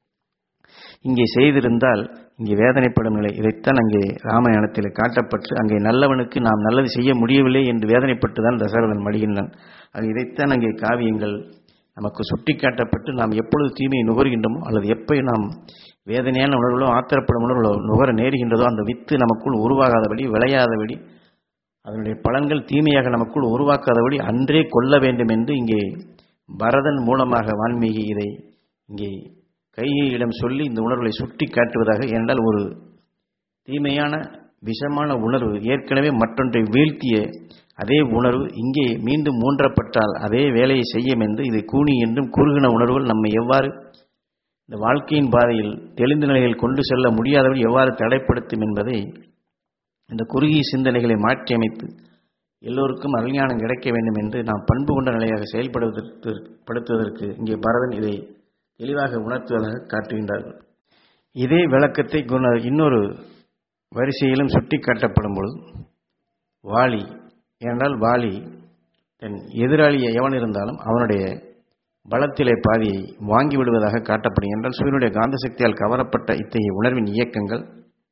A: இங்கே செய்திருந்தால் இங்கே வேதனைப்படும் நிலை இதைத்தான் அங்கே ராமாயணத்தில் காட்டப்பட்டு அங்கே நல்லவனுக்கு நாம் நல்லது செய்ய முடியவில்லை என்று வேதனைப்பட்டு தான் தசரதன் மடிகின்றான் அது இதைத்தான் அங்கே காவியங்கள் நமக்கு சுட்டி காட்டப்பட்டு நாம் எப்பொழுது தீமையை நுகர்கின்றோமோ அல்லது எப்போ நாம் வேதனையான உணர்வுகளோ ஆத்திரப்படும் உணர்வுகளோ நுகர நேருகின்றதோ அந்த வித்து நமக்குள் உருவாகாதபடி விளையாதபடி அதனுடைய பலன்கள் தீமையாக நமக்குள் உருவாக்காதபடி அன்றே கொல்ல வேண்டும் என்று இங்கே பரதன் மூலமாக வான்மீகி இதை இங்கே கையிடம் சொல்லி இந்த உணர்வுகளை சுட்டி காட்டுவதாக என்றால் ஒரு தீமையான விஷமான உணர்வு ஏற்கனவே மற்றொன்றை வீழ்த்திய அதே உணர்வு இங்கே மீண்டும் மூன்றப்பட்டால் அதே வேலையை செய்யும் என்று இது கூனி என்றும் குறுகின உணர்வுகள் நம்மை எவ்வாறு இந்த வாழ்க்கையின் பாதையில் தெளிந்த நிலையில் கொண்டு செல்ல முடியாதபடி எவ்வாறு தடைப்படுத்தும் என்பதை இந்த குறுகிய சிந்தனைகளை மாற்றியமைத்து எல்லோருக்கும் அருஞானம் கிடைக்க வேண்டும் என்று நாம் பண்பு கொண்ட நிலையாக செயல்படுவதற்கு படுத்துவதற்கு இங்கே பரதன் இதை தெளிவாக உணர்த்துவதாக காட்டுகின்றார்கள் இதே விளக்கத்தை குண இன்னொரு வரிசையிலும் சுட்டி காட்டப்படும் பொழுது வாலி ஏனென்றால் வாலி தன் எதிராளி எவன் இருந்தாலும் அவனுடைய பலத்திலே பாதியை வாங்கி விடுவதாக காட்டப்படும் என்றால் சூரியனுடைய காந்த சக்தியால் கவரப்பட்ட இத்தகைய உணர்வின் இயக்கங்கள்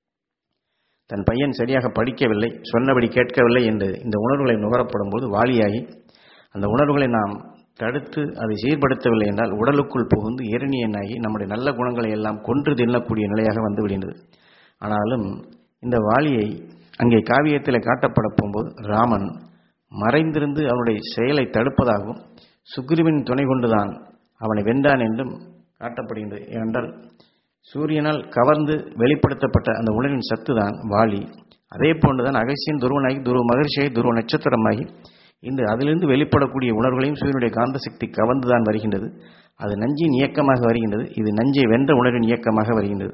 A: தன் பையன் சரியாக படிக்கவில்லை சொன்னபடி கேட்கவில்லை என்று இந்த உணர்வுகளை நுகரப்படும் போது வாலியாகி அந்த உணர்வுகளை நாம் தடுத்து அதை சீர்படுத்தவில்லை என்றால் உடலுக்குள் புகுந்து இரணியனாகி நம்முடைய நல்ல குணங்களை எல்லாம் கொன்று தின்னக்கூடிய நிலையாக வந்து விடுகின்றது ஆனாலும் இந்த வாலியை அங்கே காவியத்தில் காட்டப்பட போகும்போது ராமன் மறைந்திருந்து அவனுடைய செயலை தடுப்பதாகவும் சுக்ரீவன் துணை கொண்டுதான் அவனை வென்றான் என்றும் காட்டப்படுகின்றது ஏனென்றால் சூரியனால் கவர்ந்து வெளிப்படுத்தப்பட்ட அந்த உணர்வின் சத்து தான் வாலி அதே போன்றுதான் அகசியன் துருவனாகி துருவ மகிழ்ச்சியாகி துருவ நட்சத்திரமாகி இந்த அதிலிருந்து வெளிப்படக்கூடிய உணர்வுகளையும் சூரியனுடைய காந்த சக்தி கவர்ந்துதான் வருகின்றது அது நஞ்சின் இயக்கமாக வருகின்றது இது நஞ்சை வென்ற உணர்வின் இயக்கமாக வருகின்றது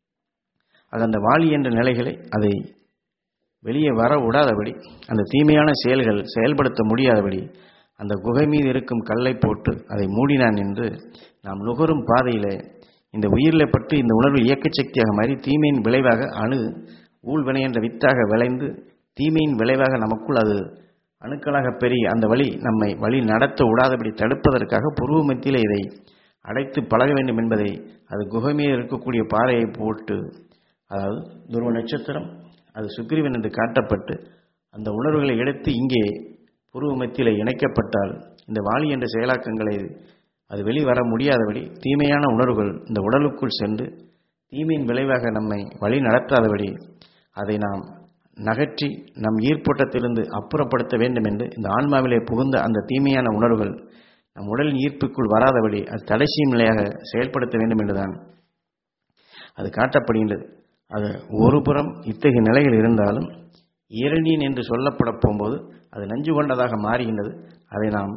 A: அது அந்த வாலி என்ற நிலைகளை அதை வெளியே வர விடாதபடி அந்த தீமையான செயல்கள் செயல்படுத்த முடியாதபடி அந்த குகை மீது இருக்கும் கல்லை போட்டு அதை மூடினான் என்று நாம் நுகரும் பாதையிலே இந்த உயிரில் பட்டு இந்த உணர்வு இயக்க சக்தியாக மாறி தீமையின் விளைவாக அணு ஊழ்வினை என்ற வித்தாக விளைந்து தீமையின் விளைவாக நமக்குள் அது அணுக்களாக பெருகி அந்த வழி நம்மை வழி நடத்த விடாதபடி தடுப்பதற்காக புருவ மத்தியில் இதை அடைத்து பழக வேண்டும் என்பதை அது குகை மீது இருக்கக்கூடிய பாறையை போட்டு அதாவது துருவ நட்சத்திரம் அது சுக்ரீவன் என்று காட்டப்பட்டு அந்த உணர்வுகளை எடுத்து இங்கே புருவ மத்தியில் இணைக்கப்பட்டால் இந்த வாலி என்ற செயலாக்கங்களை அது வெளிவர முடியாதபடி தீமையான உணர்வுகள் இந்த உடலுக்குள் சென்று தீமையின் விளைவாக நம்மை வழி நடத்தாதபடி அதை நாம் நகற்றி நம் ஈர்ப்போட்டத்திலிருந்து அப்புறப்படுத்த வேண்டும் என்று இந்த ஆன்மாவிலே புகுந்த அந்த தீமையான உணர்வுகள் நம் உடலின் ஈர்ப்புக்குள் வராதபடி அது தடைசியும் நிலையாக செயல்படுத்த வேண்டும் என்றுதான் அது காட்டப்படுகின்றது அது ஒரு புறம் இத்தகைய நிலைகள் இருந்தாலும் இரணியன் என்று சொல்லப்பட போகும்போது அது நஞ்சு கொண்டதாக மாறுகின்றது அதை நாம்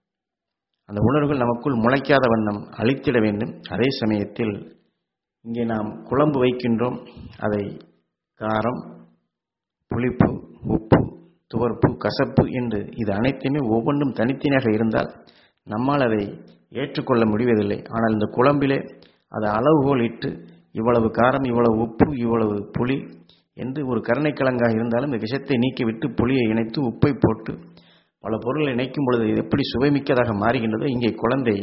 A: அந்த உணர்வுகள் நமக்குள் முளைக்காத வண்ணம் அழித்திட வேண்டும் அதே சமயத்தில் இங்கே நாம் குழம்பு வைக்கின்றோம் அதை காரம் புளிப்பு உப்பு துவர்ப்பு கசப்பு என்று இது அனைத்துமே ஒவ்வொன்றும் தனித்தனியாக இருந்தால் நம்மால் அதை ஏற்றுக்கொள்ள முடிவதில்லை ஆனால் இந்த குழம்பிலே அதை அளவுகோல் இட்டு இவ்வளவு காரம் இவ்வளவு உப்பு இவ்வளவு புளி என்று ஒரு கருணைக்கிழங்காக இருந்தாலும் இந்த விஷத்தை நீக்கிவிட்டு புளியை இணைத்து உப்பை போட்டு பல பொருள்களை இணைக்கும் பொழுது இது எப்படி சுவைமிக்கதாக மாறுகின்றதோ இங்கே குழந்தை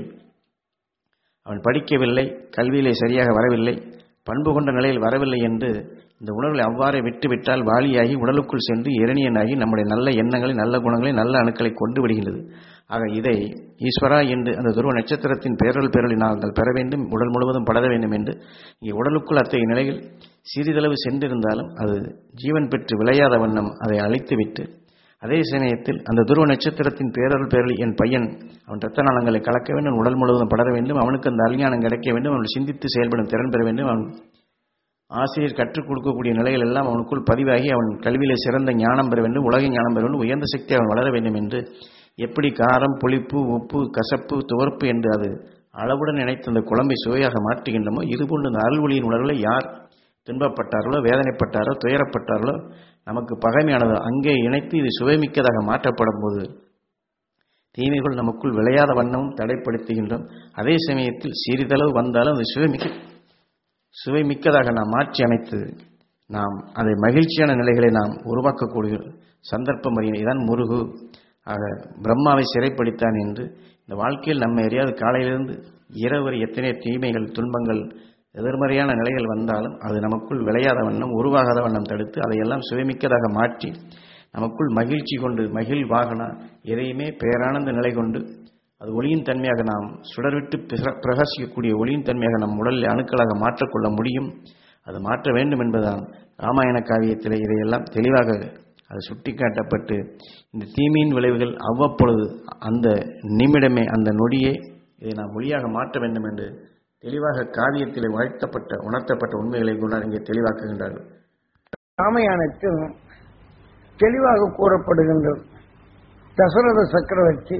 A: அவன் படிக்கவில்லை கல்வியிலே சரியாக வரவில்லை பண்பு கொண்ட நிலையில் வரவில்லை என்று இந்த உணர்வுகளை அவ்வாறே விட்டுவிட்டால் வாலியாகி உடலுக்குள் சென்று இரணியனாகி நம்முடைய நல்ல எண்ணங்களை நல்ல குணங்களை நல்ல அணுக்களை கொண்டு விடுகின்றது ஆக இதை ஈஸ்வரா என்று அந்த துருவ நட்சத்திரத்தின் பேரல் பேரலை நாங்கள் பெற வேண்டும் உடல் முழுவதும் படர வேண்டும் என்று இங்கே உடலுக்குள் அத்தகைய நிலையில் சிறிதளவு சென்றிருந்தாலும் அது ஜீவன் பெற்று விளையாத வண்ணம் அதை அழித்துவிட்டு அதே சமயத்தில் அந்த துருவ நட்சத்திரத்தின் பேரல் பேரல் என் பையன் அவன் ரத்த நாளங்களை கலக்க வேண்டும் உடல் முழுவதும் படர வேண்டும் அவனுக்கு அந்த அஞ்ஞானம் கிடைக்க வேண்டும் அவன் சிந்தித்து செயல்படும் திறன் பெற வேண்டும் அவன் ஆசிரியர் கற்றுக் கொடுக்கக்கூடிய நிலைகள் எல்லாம் அவனுக்குள் பதிவாகி அவன் கல்வியிலே சிறந்த ஞானம் பெற வேண்டும் உலக ஞானம் பெற வேண்டும் உயர்ந்த சக்தி அவன் வளர வேண்டும் என்று எப்படி காரம் புளிப்பு உப்பு கசப்பு துவர்ப்பு என்று அது அளவுடன் நினைத்து அந்த குழம்பை சுவையாக மாற்றுகின்றமோ இதுபோன்று இந்த அருள்வொழியின் உணர்வுகளை யார் துன்பப்பட்டார்களோ வேதனைப்பட்டாரோ துயரப்பட்டார்களோ நமக்கு பகைமையானதோ அங்கே இணைத்து இது சுவைமிக்கதாக மாற்றப்படும் போது தீமைகள் நமக்குள் விளையாத வண்ணமும் தடைப்படுத்துகின்றோம் அதே சமயத்தில் சிறிதளவு வந்தாலும் அது சுவைமிக்க சுவைமிக்கதாக நாம் மாற்றி அமைத்து நாம் அதை மகிழ்ச்சியான நிலைகளை நாம் உருவாக்கக்கூடிய சந்தர்ப்பம் அறிய இதான் முருகு ஆக பிரம்மாவை சிறைப்படுத்தான் என்று இந்த வாழ்க்கையில் நம்ம எரியாது காலையிலிருந்து இரவு வரை எத்தனை தீமைகள் துன்பங்கள் எதிர்மறையான நிலைகள் வந்தாலும் அது நமக்குள் விளையாத வண்ணம் உருவாகாத வண்ணம் தடுத்து அதையெல்லாம் சுவைமிக்கதாக மாற்றி நமக்குள் மகிழ்ச்சி கொண்டு மகிழ் வாகனா எதையுமே பேரானந்த நிலை கொண்டு அது ஒளியின் தன்மையாக நாம் சுடர்விட்டு பிர- பிரகாசிக்கக்கூடிய ஒளியின் தன்மையாக நம் உடலில் அணுக்களாக மாற்றக்கொள்ள முடியும் அது மாற்ற வேண்டும் என்பதுதான் ராமாயண காவியத்திலே இதையெல்லாம் தெளிவாக அது சுட்டிக்காட்டப்பட்டு இந்த தீமையின் விளைவுகள் அவ்வப்பொழுது அந்த நிமிடமே அந்த நொடியே இதை நாம் ஒளியாக மாற்ற வேண்டும் என்று தெளிவாக காவியத்திலே வாழ்த்தப்பட்ட உணர்த்தப்பட்ட உண்மைகளை கூட இங்கே தெளிவாக்குகின்றார்கள்
B: ராமாயணத்தில் தெளிவாக கூறப்படுகின்றது தசரத சக்கரவர்த்தி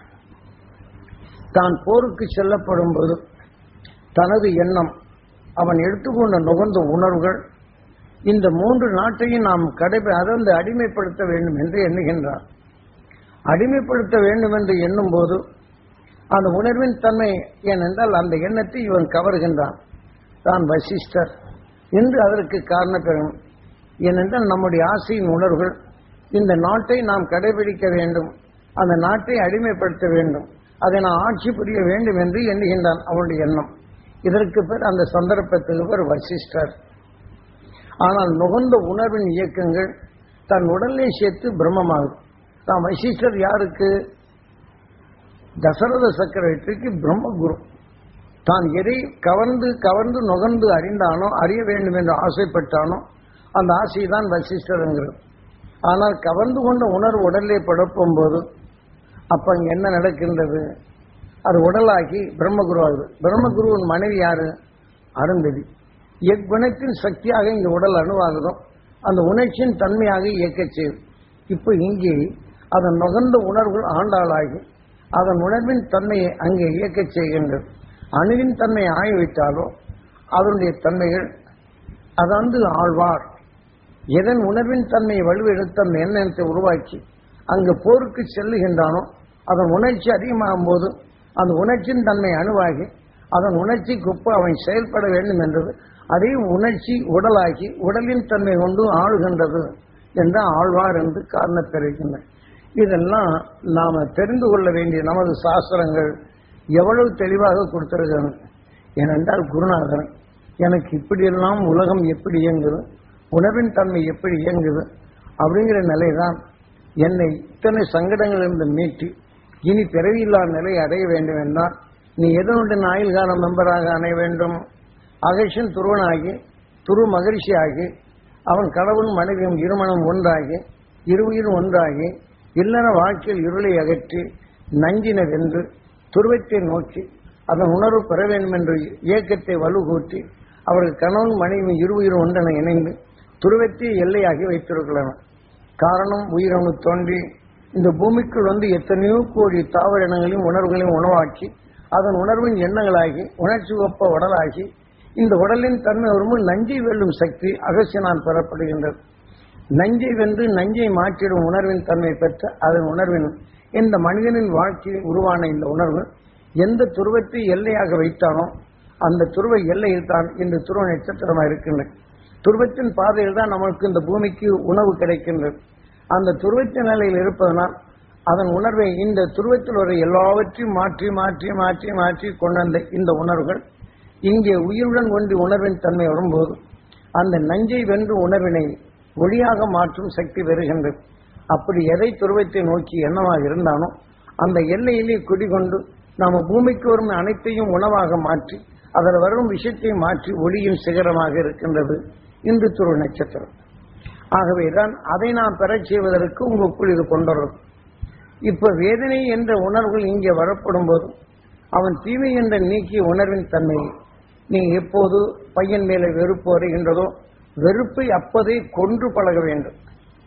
B: தான் போருக்கு செல்லப்படும் போது தனது எண்ணம் அவன் எடுத்துக்கொண்ட நுகர்ந்த உணர்வுகள் இந்த மூன்று நாட்டையும் நாம் கடை அதாவது அடிமைப்படுத்த வேண்டும் என்று எண்ணுகின்றார் அடிமைப்படுத்த வேண்டும் என்று எண்ணும் போது அந்த உணர்வின் தன்மை ஏனென்றால் அந்த எண்ணத்தை இவன் கவர்கின்றான் தான் வசிஷ்டர் என்று அதற்கு காரண பெறும் ஏனென்றால் நம்முடைய ஆசையின் உணர்வுகள் இந்த நாட்டை நாம் கடைபிடிக்க வேண்டும் அந்த நாட்டை அடிமைப்படுத்த வேண்டும் அதை நான் ஆட்சி புரிய வேண்டும் என்று எண்ணுகின்றான் அவனுடைய எண்ணம் இதற்கு பேர் அந்த சந்தர்ப்பத்துக்கு பேர் வசிஷ்டர் ஆனால் நுகர்ந்த உணர்வின் இயக்கங்கள் தன் உடலை சேர்த்து பிரம்மமாகும் தான் வசிஷ்டர் யாருக்கு தசரத சக்கரவர்த்திக்கு பிரம்மகுரு தான் எதை கவர்ந்து கவர்ந்து நுகர்ந்து அறிந்தானோ அறிய வேண்டும் என்று ஆசைப்பட்டானோ அந்த ஆசை தான் வசிஷ்டருங்கிறது ஆனால் கவர்ந்து கொண்ட உணர்வு உடலே படப்பும் போது அப்ப அங்க என்ன நடக்கின்றது அது உடலாகி பிரம்மகுரு ஆகுது பிரம்மகுருவின் மனைவி யாரு அருந்ததி எக்குணத்தின் சக்தியாக இங்க உடல் அணுவாகுதோ அந்த உணர்ச்சியின் தன்மையாக இயக்கச் செய்யும் இப்போ இங்கே அதன் நுகர்ந்த உணர்வுகள் ஆண்டாளாகி அதன் உணர்வின் தன்மையை அங்கே இயக்கச் செய்கின்றது அணுவின் தன்மை ஆகிவிட்டாலோ அதனுடைய தன்மைகள் அது வந்து ஆழ்வார் எதன் உணர்வின் தன்மையை வலுவெடுத்து அந்த எண்ணத்தை உருவாக்கி அங்கு போருக்கு செல்லுகின்றானோ அதன் உணர்ச்சி அதிகமாகும் போது அந்த உணர்ச்சியின் தன்மை அணுவாகி அதன் உணர்ச்சிக்கு ஒப்பு அவன் செயல்பட வேண்டும் என்றது அதே உணர்ச்சி உடலாகி உடலின் தன்மை கொண்டு ஆளுகின்றது என்று ஆழ்வார் என்று காரணம் தெரிவிக்கின்றன இதெல்லாம் நாம தெரிந்து கொள்ள வேண்டிய நமது சாஸ்திரங்கள் எவ்வளவு தெளிவாக கொடுத்திருக்கிறது ஏனென்றால் குருநாதன் எனக்கு இப்படியெல்லாம் உலகம் எப்படி இயங்குது உணவின் தன்மை எப்படி இயங்குது அப்படிங்கிற நிலைதான் என்னை இத்தனை சங்கடங்களிலிருந்து மீட்டி இனி பிறவியில்லா நிலையை அடைய வேண்டும் என்றால் நீ எதனுடைய ஆயுள் கால மெம்பராக அணைய வேண்டும் அகேஷன் துருவனாகி துரு மகிழ்ச்சியாகி அவன் கடவுள் மனைவியும் இருமணம் ஒன்றாகி இருவுயிரும் ஒன்றாகி இல்லற வாழ்க்கையில் இருளை அகற்றி நஞ்சின வென்று துருவத்தை நோக்கி அதன் உணர்வு பெற வேண்டும் என்ற இயக்கத்தை வலுகூட்டி அவர்கள் கணவன் மனைவி இருவுயிரும் ஒன்றென இணைந்து துருவத்தை எல்லையாகி வைத்திருக்கலாம் காரணம் உயிரணு தோன்றி இந்த பூமிக்குள் வந்து எத்தனையோ கோடி தாவர இனங்களையும் உணர்வுகளையும் உணவாக்கி அதன் உணர்வின் எண்ணங்களாகி உணர்ச்சி ஒப்ப உடலாகி இந்த உடலின் தன்மை வரும்போது நஞ்சை வெல்லும் சக்தி அகசியனால் பெறப்படுகின்றது நஞ்சை வென்று நஞ்சை மாற்றிடும் உணர்வின் தன்மை பெற்ற அதன் உணர்வின் இந்த மனிதனின் வாழ்க்கையில் உருவான இந்த உணர்வு எந்த துருவத்தை எல்லையாக வைத்தானோ அந்த துருவ எல்லையில் தான் இந்த துருவ நட்சத்திரமாக இருக்கின்றது துருவத்தின் பாதையில் தான் நமக்கு இந்த பூமிக்கு உணவு கிடைக்கின்றது அந்த துருவத்தின் நிலையில் இருப்பதனால் அதன் உணர்வை இந்த துருவத்தில் வர எல்லாவற்றையும் மாற்றி மாற்றி மாற்றி மாற்றி கொண்டு வந்த இந்த உணர்வுகள் இங்கே உயிருடன் ஒன்றி உணர்வின் தன்மை வரும்போது அந்த நஞ்சை வென்று உணர்வினை ஒளியாக மாற்றும் சக்தி பெறுகின்றது அப்படி எதை துருவத்தை நோக்கி என்னவாக இருந்தானோ அந்த எல்லையிலே குடிகொண்டு நாம பூமிக்கு வரும் அனைத்தையும் உணவாக மாற்றி அதில் வரும் விஷயத்தை மாற்றி ஒளியின் சிகரமாக இருக்கின்றது இந்து துருவ நட்சத்திரம் ஆகவேதான் அதை நாம் பெறச் செய்வதற்கு உங்களுக்குள் இது கொண்டுள்ளது இப்ப வேதனை என்ற உணர்வுகள் இங்கே வரப்படும் போது அவன் தீமை என்ற நீக்கிய உணர்வின் தன்மை நீ எப்போது பையன் மேலே வெறுப்பு வருகின்றதோ வெறுப்பை அப்போதே கொன்று பழக வேண்டும்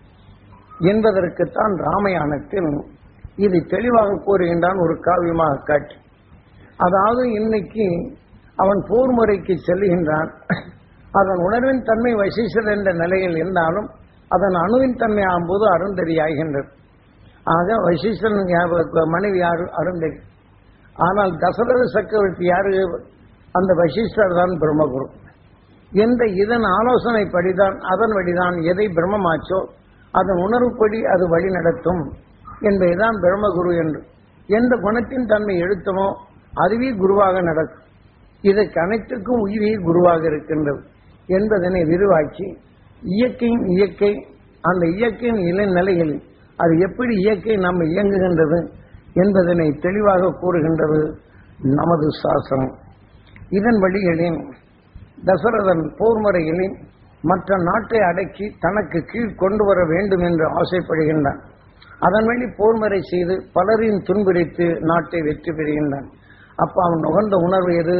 B: என்பதற்குத்தான் ராமாயணத்தில் இது தெளிவாக கூறுகின்றான் ஒரு காவியமாக காட்டி அதாவது இன்னைக்கு அவன் போர் முறைக்கு செல்லுகின்றான் அதன் உணர்வின் தன்மை வசிஷ்டர் என்ற நிலையில் இருந்தாலும் அதன் அணுவின் தன்மை ஆகும்போது அருந்ததி ஆகின்றது ஆக வசிஷ்டன் மனைவி யாரு அருந்ததி ஆனால் தசரத சக்கரவர்த்தி யாரு அந்த வசிஷ்டர் தான் பிரம்மகுரு எந்த இதன் ஆலோசனை படிதான் அதன் வழிதான் எதை பிரம்மமாச்சோ அதன் உணர்வுப்படி அது வழி நடத்தும் என்பதுதான் பிரம்மகுரு என்று எந்த குணத்தின் தன்மை எழுத்தமோ அதுவே குருவாக நடக்கும் இதற்கு அனைத்துக்கும் உயிரே குருவாக இருக்கின்றது என்பதனை விரிவாக்கி இயற்கையின் இயற்கை அந்த இயற்கையின் இளநிலையில் அது எப்படி இயற்கை நம்ம இயங்குகின்றது என்பதனை தெளிவாக கூறுகின்றது நமது சாசனம் இதன் வழிகளில் தசரதன் போர் முறைகளில் மற்ற நாட்டை அடக்கி தனக்கு கீழ் கொண்டு வர வேண்டும் என்று ஆசைப்படுகின்றான் அதன் வழி போர்முறை செய்து பலரையும் துன்புரித்து நாட்டை வெற்றி பெறுகின்றான் அப்ப அவன் நுகர்ந்த உணர்வு எது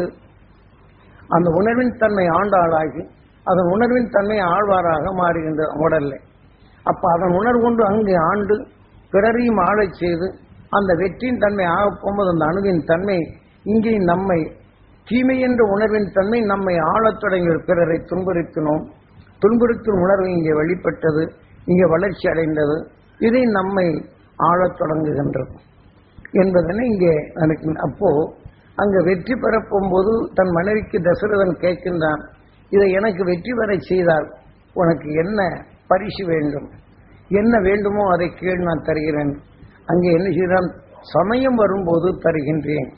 B: அந்த உணர்வின் தன்மை ஆண்டாளாகி அதன் உணர்வின் தன்மை ஆழ்வாராக மாறுகின்ற உடல்ல அப்ப அதன் உணர்வு கொண்டு அங்கு ஆண்டு பிறரையும் ஆளச் செய்து அந்த வெற்றியின் தன்மை ஆகப் போகும்போது அந்த அணுவின் தன்மை இங்கே நம்மை தீமை என்ற உணர்வின் தன்மை நம்மை ஆளத் தொடங்கிய பிறரை துன்புறுத்தினோம் துன்புறுத்தும் உணர்வு இங்கே வெளிப்பட்டது இங்கே வளர்ச்சி அடைந்தது இதை நம்மை ஆழத் தொடங்குகின்றது என்பதனை இங்கே எனக்கு அப்போ அங்க வெற்றி பெறப் போகும்போது தன் மனைவிக்கு தசரதன் கேட்கின்றான் இதை எனக்கு வெற்றி பெற செய்தால் உனக்கு என்ன பரிசு வேண்டும் என்ன வேண்டுமோ அதை கேள் நான் தருகிறேன் அங்கே என்ன செய்தான் சமயம் வரும்போது தருகின்றேன்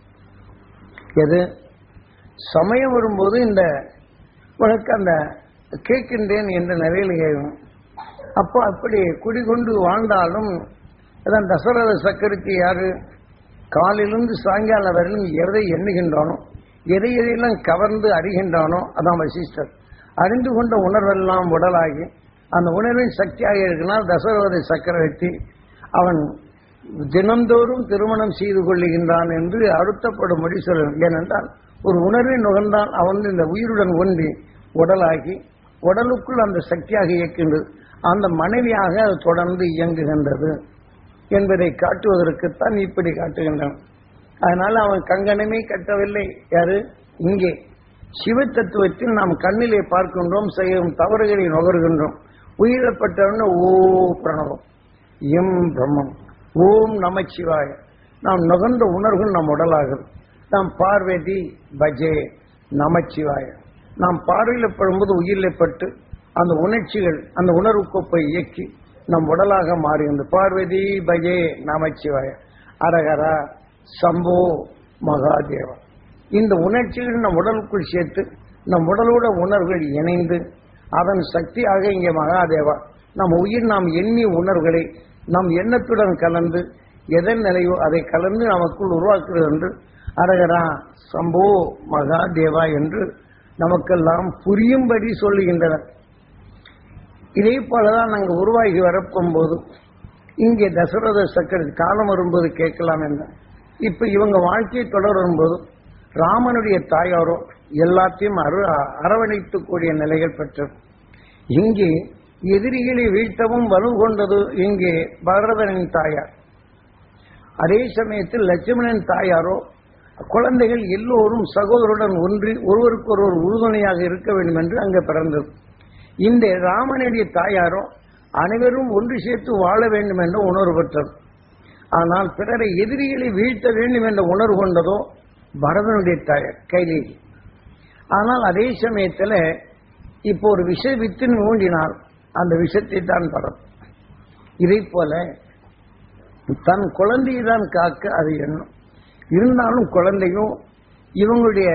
B: எது சமயம் வரும்போது இந்த உனக்கு அந்த கேட்கின்றேன் என்ற நிலையில் ஏறும் அப்போ அப்படி குடிகொண்டு வாழ்ந்தாலும் அதான் தசரத சக்கரவர்த்தி யாரு காலிலிருந்து சாயங்காலம் வரையிலும் எதை எண்ணுகின்றானோ எதை எதையெல்லாம் கவர்ந்து அறிகின்றானோ அதான் வசிஷ்டர் அறிந்து கொண்ட உணர்வெல்லாம் உடலாகி அந்த உணர்வின் சக்தியாக இருக்கிறால் தசரத சக்கரவர்த்தி அவன் தினந்தோறும் திருமணம் செய்து கொள்ளுகின்றான் என்று அறுத்தப்படும்படி சொல்லும் ஏனென்றால் ஒரு உணர்வை நுகர்ந்தால் அவன் இந்த உயிருடன் ஒன்றி உடலாகி உடலுக்குள் அந்த சக்தியாக இயக்கின்றது அந்த மனைவியாக அது தொடர்ந்து இயங்குகின்றது என்பதை காட்டுவதற்குத்தான் இப்படி காட்டுகின்றன அதனால அவன் கங்கணமே கட்டவில்லை யாரு இங்கே சிவ தத்துவத்தில் நாம் கண்ணிலே பார்க்கின்றோம் செய்யும் தவறுகளை நுகர்கின்றோம் உயிரப்பட்டவன ஓ பிரணவம் எம் பிரம்மம் ஓம் நமச்சிவாய நாம் நுகர்ந்த உணர்வுகள் நம் உடலாகும் நாம் பார்வதி பஜே நமச்சிவாய நாம் பார்வையில் படும்போது உயிரில் பட்டு அந்த உணர்ச்சிகள் அந்த உணர்வு கோப்பை இயக்கி நம் உடலாக மாறுகின்றது பார்வதி பஜே நமச்சிவாய அரகரா சம்போ மகாதேவா இந்த உணர்ச்சிகள் நம் உடலுக்குள் சேர்த்து நம் உடலோட உணர்வுகள் இணைந்து அதன் சக்தியாக இங்கே மகாதேவா நம் உயிர் நாம் எண்ணி உணர்வுகளை நம் எண்ணத்துடன் கலந்து எதன் நிலையோ அதை கலந்து நமக்குள் உருவாக்குகிறது என்று அரகரா சம்போ மகாதேவா என்று நமக்கெல்லாம் புரியும்படி சொல்லுகின்றனர் இதே போலதான் நாங்கள் உருவாகி வரப்போகும்போது இங்கே தசரத சக்கரவர்த்தி காலம் வரும்போது கேட்கலாம் என்ன இப்ப இவங்க வாழ்க்கையை தொடரும் போது ராமனுடைய தாயாரோ எல்லாத்தையும் அரு அரவணைத்துக்கூடிய நிலைகள் பெற்றது இங்கே எதிரிகளை வீழ்த்தவும் வலு கொண்டது இங்கே பரதனின் தாயார் அதே சமயத்தில் லட்சுமணன் தாயாரோ குழந்தைகள் எல்லோரும் சகோதரருடன் ஒன்றி ஒருவருக்கொருவர் உறுதுணையாக இருக்க வேண்டும் என்று அங்கே பிறந்தது இந்த ராமனுடைய தாயாரோ அனைவரும் ஒன்று சேர்த்து வாழ வேண்டும் என்ற உணர்வு பெற்றது ஆனால் பிறரை எதிரிகளை வீழ்த்த வேண்டும் என்ற உணர்வு கொண்டதோ பரதனுடைய தாயார் கைலேகி ஆனால் அதே சமயத்தில் இப்போ ஒரு விஷ வித்தின் ஊண்டினால் அந்த விஷத்தை தான் பரவும் இதை போல தன் குழந்தையை தான் காக்க அது எண்ணும் இருந்தாலும் குழந்தையும் இவங்களுடைய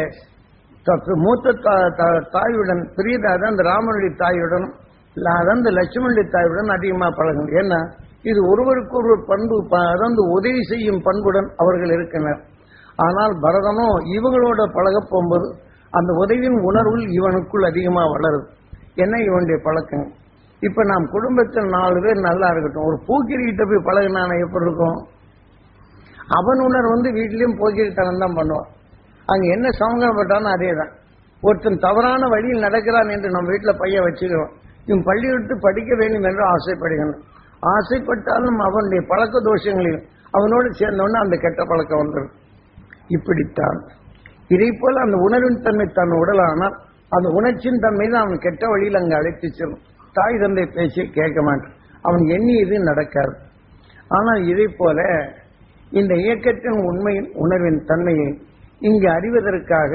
B: த- மூத்த தா- தா- தாயுடன் பெரியதாக அந்த ராமனுடைய தாயுடன் அதாவது லட்சுமணுடைய தாயுடன் அதிகமாக பழகும் ஏன்னா இது ஒருவருக்கு ஒரு பண்பு ப- அதாவது உதவி செய்யும் பண்புடன் அவர்கள் இருக்கின்றனர் ஆனால் பரதனோ இவங்களோட பழகப் போகும்போது அந்த உதவியின் உணர்வுகள் இவனுக்குள் அதிகமாக வளருது என்ன இவனுடைய பழக்கம் இப்ப நாம் குடும்பத்தில் நாலு பேர் நல்லா இருக்கட்டும் ஒரு பூக்கிரிகிட்ட போய் பழகினான எப்படி இருக்கும் அவன் உணர்வு வந்து வீட்லயும் போக்கிரித்தனம் தான் பண்ணுவான் அங்க என்ன சமங்கப்பட்டானோ அதே தான் ஒருத்தன் தவறான வழியில் நடக்கிறான் என்று நம்ம வீட்டில் பையன் வச்சுக்கிறோம் இவன் பள்ளி விட்டு படிக்க வேண்டும் என்று ஆசைப்படுகிறான் ஆசைப்பட்டாலும் அவனுடைய பழக்க தோஷங்களில் அவனோடு சேர்ந்தவொடனே அந்த கெட்ட பழக்கம் வந்துடும் இப்படித்தான் இதை போல அந்த உணர்வின் தன்மை தன் உடலானால் அந்த உணர்ச்சியின் தன்மை தான் அவன் கெட்ட வழியில் அங்கே அழைத்து செல்லும் தாய் தந்தை பேச்சு கேட்க மாட்டான் அவன் எண்ணியது நடக்காது ஆனால் இதை போல இந்த இயக்கத்தின் உண்மையின் உணர்வின் தன்மையை இங்கு அறிவதற்காக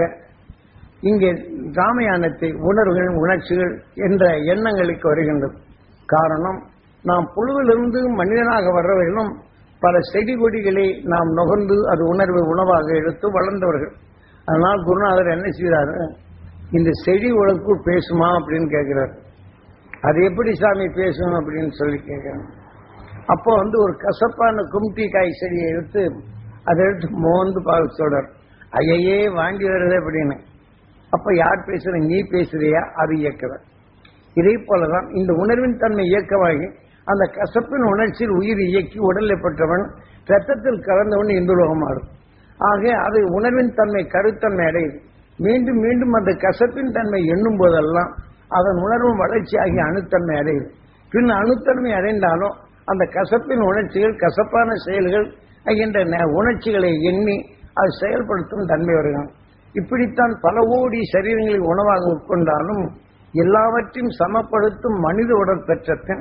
B: இங்கே ராமயானத்தை உணர்வுகள் உணர்ச்சிகள் என்ற எண்ணங்களுக்கு வருகின்றது காரணம் நாம் புழுவிலிருந்து மனிதனாக வர்றவர்களும் பல செடி கொடிகளை நாம் நுகர்ந்து அது உணர்வு உணவாக எடுத்து வளர்ந்தவர்கள் அதனால் குருநாதர் என்ன செய்கிறாரு இந்த செடி உலகுக்குள் பேசுமா அப்படின்னு கேட்கிறார் அது எப்படி சாமி பேசும் அப்படின்னு சொல்லி கேட்கிறேன் அப்போ வந்து ஒரு கசப்பான கும்டி காய் செடியை எடுத்து அதை எடுத்து மோந்து பார்க்க சொல்றார் ஐயையே வாங்கி வருது அப்படின்னு அப்ப யார் பேசுற நீ பேசுறியா அது இயக்குற இதே போலதான் இந்த உணர்வின் தன்மை இயக்கமாகி அந்த கசப்பின் உணர்ச்சியில் உயிர் இயக்கி உடலில் பெற்றவன் ரத்தத்தில் கலந்தவன் இந்துலோகம் மாறும் ஆக அது உணர்வின் தன்மை கருத்தன்மை அடையுது மீண்டும் மீண்டும் அந்த கசப்பின் தன்மை எண்ணும் போதெல்லாம் அதன் உணர்வும் வளர்ச்சியாகி அணுத்தன்மை அடையுது பின் அணுத்தன்மை அடைந்தாலும் அந்த கசப்பின் உணர்ச்சிகள் கசப்பான செயல்கள் என்ற ந- உணர்ச்சிகளை எண்ணி அது செயல்படுத்தும் தன்மை வருகிறான் இப்படித்தான் பல கோடி சரீரங்களை உணவாக உட்கொண்டாலும் எல்லாவற்றையும் சமப்படுத்தும் மனித உடல் பெற்ற பின்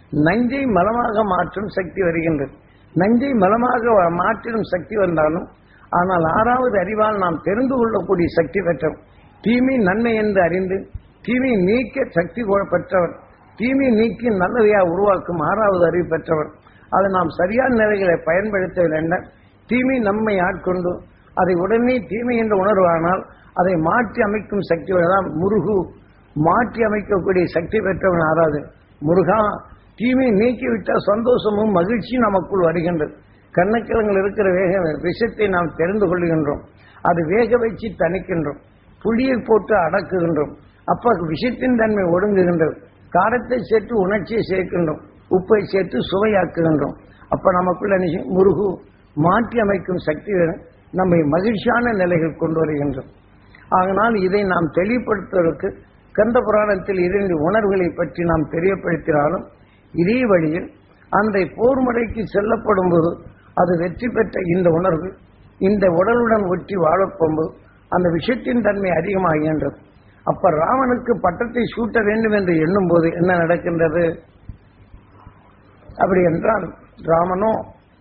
B: நஞ்சை மலமாக மாற்றும் சக்தி வருகின்றது நஞ்சை மலமாக வ- மாற்றும் சக்தி வந்தாலும் ஆனால் ஆறாவது அறிவால் நாம் தெரிந்து கொள்ளக்கூடிய சக்தி பெற்றவர் தீமை நன்மை என்று அறிந்து தீமை நீக்க சக்தி கொ- பெற்றவர் தீமை நீக்கி நல்லதையா உருவாக்கும் ஆறாவது அறிவு பெற்றவர் அதை நாம் சரியான நிலைகளை பயன்படுத்த வேண்டும் தீமை நம்மை ஆட்கொண்டு அதை உடனே தீமை என்று உணர்வானால் அதை மாற்றி அமைக்கும் சக்தி தான் முருகு மாற்றி அமைக்கக்கூடிய சக்தி பெற்றவன் ஆறாது முருகா தீமை நீக்கிவிட்டால் சந்தோஷமும் மகிழ்ச்சியும் நமக்குள் வருகின்றது கண்ணக்கிழங்கில் இருக்கிற வேக விஷத்தை நாம் தெரிந்து கொள்கின்றோம் அது வேக வச்சு தணிக்கின்றோம் புளியை போட்டு அடக்குகின்றோம் அப்ப விஷத்தின் தன்மை ஒடுங்குகின்றது காரத்தை சேர்த்து உணர்ச்சியை சேர்க்கின்றோம் உப்பை சேர்த்து சுவையாக்குகின்றோம் அப்ப நமக்குள்ள என்ன செய்யும்? முருகு மாற்றி அமைக்கும் சக்தி நம்மை மகிழ்ச்சியான நிலைகள் கொண்டு வருகின்றோம் ஆகனால் இதை நாம் தெளிவுபடுத்துவதற்கு கந்த புராணத்தில் இரண்டு உணர்வுகளை பற்றி நாம் தெரியப்படுத்தினாலும் இதே வழியில் அந்த போர் முறைக்கு செல்லப்படும் போது அது வெற்றி பெற்ற இந்த உணர்வு இந்த உடலுடன் ஒற்றி வாழப்போகும்போது அந்த விஷயத்தின் தன்மை அதிகமாகின்றது அப்ப ராமனுக்கு பட்டத்தை சூட்ட வேண்டும் என்று எண்ணும் போது என்ன நடக்கின்றது அப்படி என்றால் ராமனோ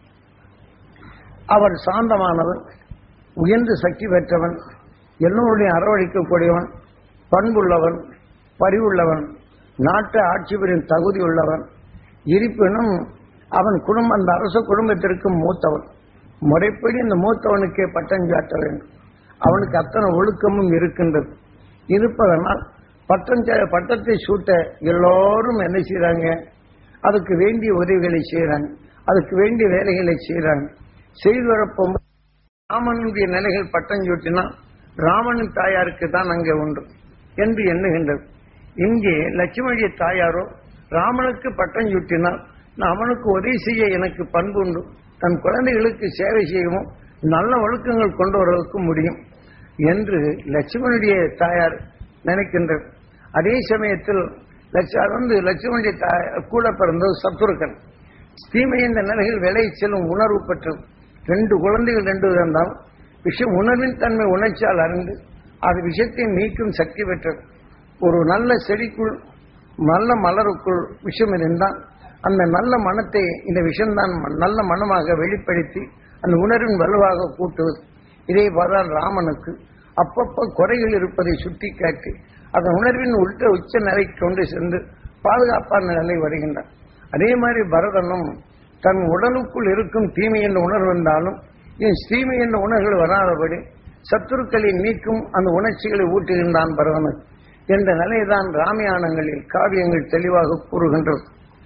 B: அவர் சாந்தமானவன் உயர்ந்த சக்தி பெற்றவன் எல்லோருடைய அரவணைக்கக்கூடியவன் பண்புள்ளவன் பரிவுள்ளவன் நாட்டை ஆட்சி புரியும் தகுதி உள்ளவன் இருப்பினும் அவன் குடும்பம் அந்த அரச குடும்பத்திற்கு மூத்தவன் முறைப்படி இந்த மூத்தவனுக்கே பட்டம் சாட்ட வேண்டும் அவனுக்கு அத்தனை ஒழுக்கமும் இருக்கின்றது இருப்பதனால் பட்டம் சா- பட்டத்தை சூட்ட எல்லோரும் என்ன செய்றாங்க அதுக்கு வேண்டிய உதவிகளை செய்றாங்க அதுக்கு வேண்டிய வேலைகளை செய்றாங்க செய்து வரப்போகும்போது ராமனுடைய நிலைகள் பட்டம் சூட்டினால் ராமனின் தாயாருக்கு தான் அங்கே உண்டு என்று எண்ணுகின்றது இங்கே லட்சுமணிய தாயாரோ ராமனுக்கு பட்டம் சூட்டினால் நான் அவனுக்கு உதவி செய்ய எனக்கு பண்பு உண்டு தன் குழந்தைகளுக்கு சேவை செய்யவும் நல்ல ஒழுக்கங்கள் கொண்டு வருவதற்கு முடியும் என்று லட்சுமணுடைய தாயார் நினைக்கின்றது அதே சமயத்தில் லட்ச- அது வந்து லட்சுமணுடைய தாயார் கூட பிறந்தது சத்துருக்கன் தீமை இந்த நிலையில் விலை செல்லும் உணர்வு பெற்றது ரெண்டு குழந்தைகள் ரெண்டு இருந்தால் விஷயம் உணர்வின் தன்மை உணர்ச்சியால் அறிந்து அது விஷயத்தை நீக்கும் சக்தி பெற்றது ஒரு நல்ல செடிக்குள் நல்ல மலருக்குள் விஷம் இருந்தால் அந்த நல்ல மனத்தை இந்த விஷம்தான் ம- நல்ல மனமாக வெளிப்படுத்தி அந்த உணர்வின் வலுவாக கூட்டுவது இதே போதான் ராமனுக்கு அப்பப்ப குறைகள் இருப்பதை சுட்டி காட்டி அதன் உணர்வின் உள்ட உச்ச நிலைக்கு கொண்டு சென்று பாதுகாப்பான நிலை வருகின்றான் அதே மாதிரி பரதனும் தன் உடலுக்குள் இருக்கும் தீமை என்ற உணர்வு இருந்தாலும் என் தீமை என்ற உணர்வுகள் வராதபடி சத்துருக்களை நீக்கும் அந்த உணர்ச்சிகளை ஊட்டுகின்றான் பரதனுக்கு என்ற நிலைதான் ராமாயணங்களில் காவியங்கள் தெளிவாக கூறுகின்றது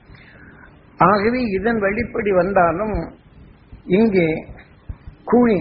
B: ஆகவே இதன் வெளிப்படி வந்தாலும் இங்கே கூனி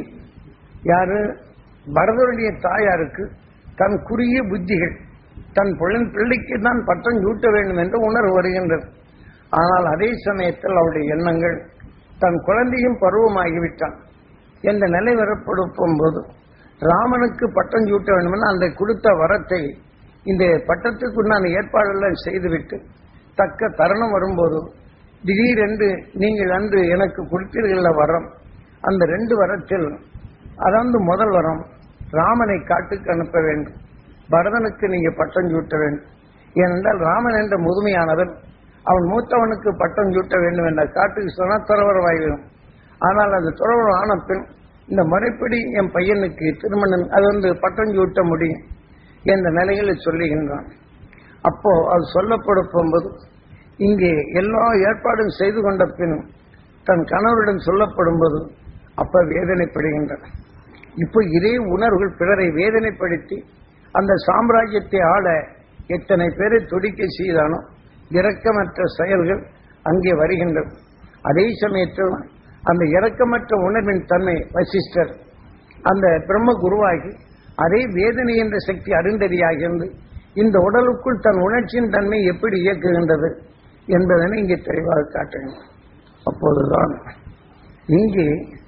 B: யாரு பரதனுடைய தாயாருக்கு தன் குறுகிய புத்திகள் தன் பிள்ளை- பிள்ளைக்கு தான் பட்டம் சூட்ட வேண்டும் என்ற உணர்வு வருகின்றது ஆனால் அதே சமயத்தில் அவருடைய எண்ணங்கள் தன் குழந்தையும் பருவமாகிவிட்டான் என்ற நிலை வரப்படுத்தும் போது ராமனுக்கு பட்டம் சூட்ட வேண்டும் என அந்த கொடுத்த வரத்தை இந்த பட்டத்துக்குண்டான ஏற்பாடெல்லாம் செய்துவிட்டு தக்க தருணம் வரும்போது திடீரென்று நீங்கள் அன்று எனக்கு கொடுத்தீர்கள் வரம் அந்த ரெண்டு வரத்தில் அதாவது முதல் வரம் ராமனை காட்டுக்கு அனுப்ப வேண்டும் பரதனுக்கு நீங்க பட்டம் சூட்ட வேண்டும் ஏனென்றால் ராமன் என்ற முதுமையானவன் அவன் மூத்தவனுக்கு பட்டம் சூட்ட வேண்டும் என்ற காட்டுக்கு சொன்னால் துறவரமாகிவிடும் ஆனால் அது துறவரம் ஆன பின் இந்த முறைப்படி என் பையனுக்கு திருமணம் அது வந்து பட்டம் சூட்ட முடியும் என்ற நிலைகளை சொல்லுகின்றான் அப்போ அது சொல்லப்படும் போகும்போது இங்கே எல்லா ஏற்பாடும் செய்து கொண்ட பின் தன் கணவரிடம் சொல்லப்படும் போது அப்ப வேதனைப்படுகின்றன இப்போ இதே உணர்வுகள் பிறரை வேதனைப்படுத்தி அந்த சாம்ராஜ்யத்தை ஆள எத்தனை பேரை துடிக்க செய்தானோ இரக்கமற்ற செயல்கள் அங்கே வருகின்றன அதே சமயத்தில் அந்த இரக்கமற்ற உணர்வின் தன்மை வசிஷ்டர் அந்த பிரம்ம குருவாகி அதே வேதனை என்ற சக்தி அருந்ததியாகிருந்து இந்த உடலுக்குள் தன் உணர்ச்சியின் தன்மை எப்படி இயக்குகின்றது என்பதனை இங்கே தெளிவாக காட்டுங்க அப்போதுதான் இங்கே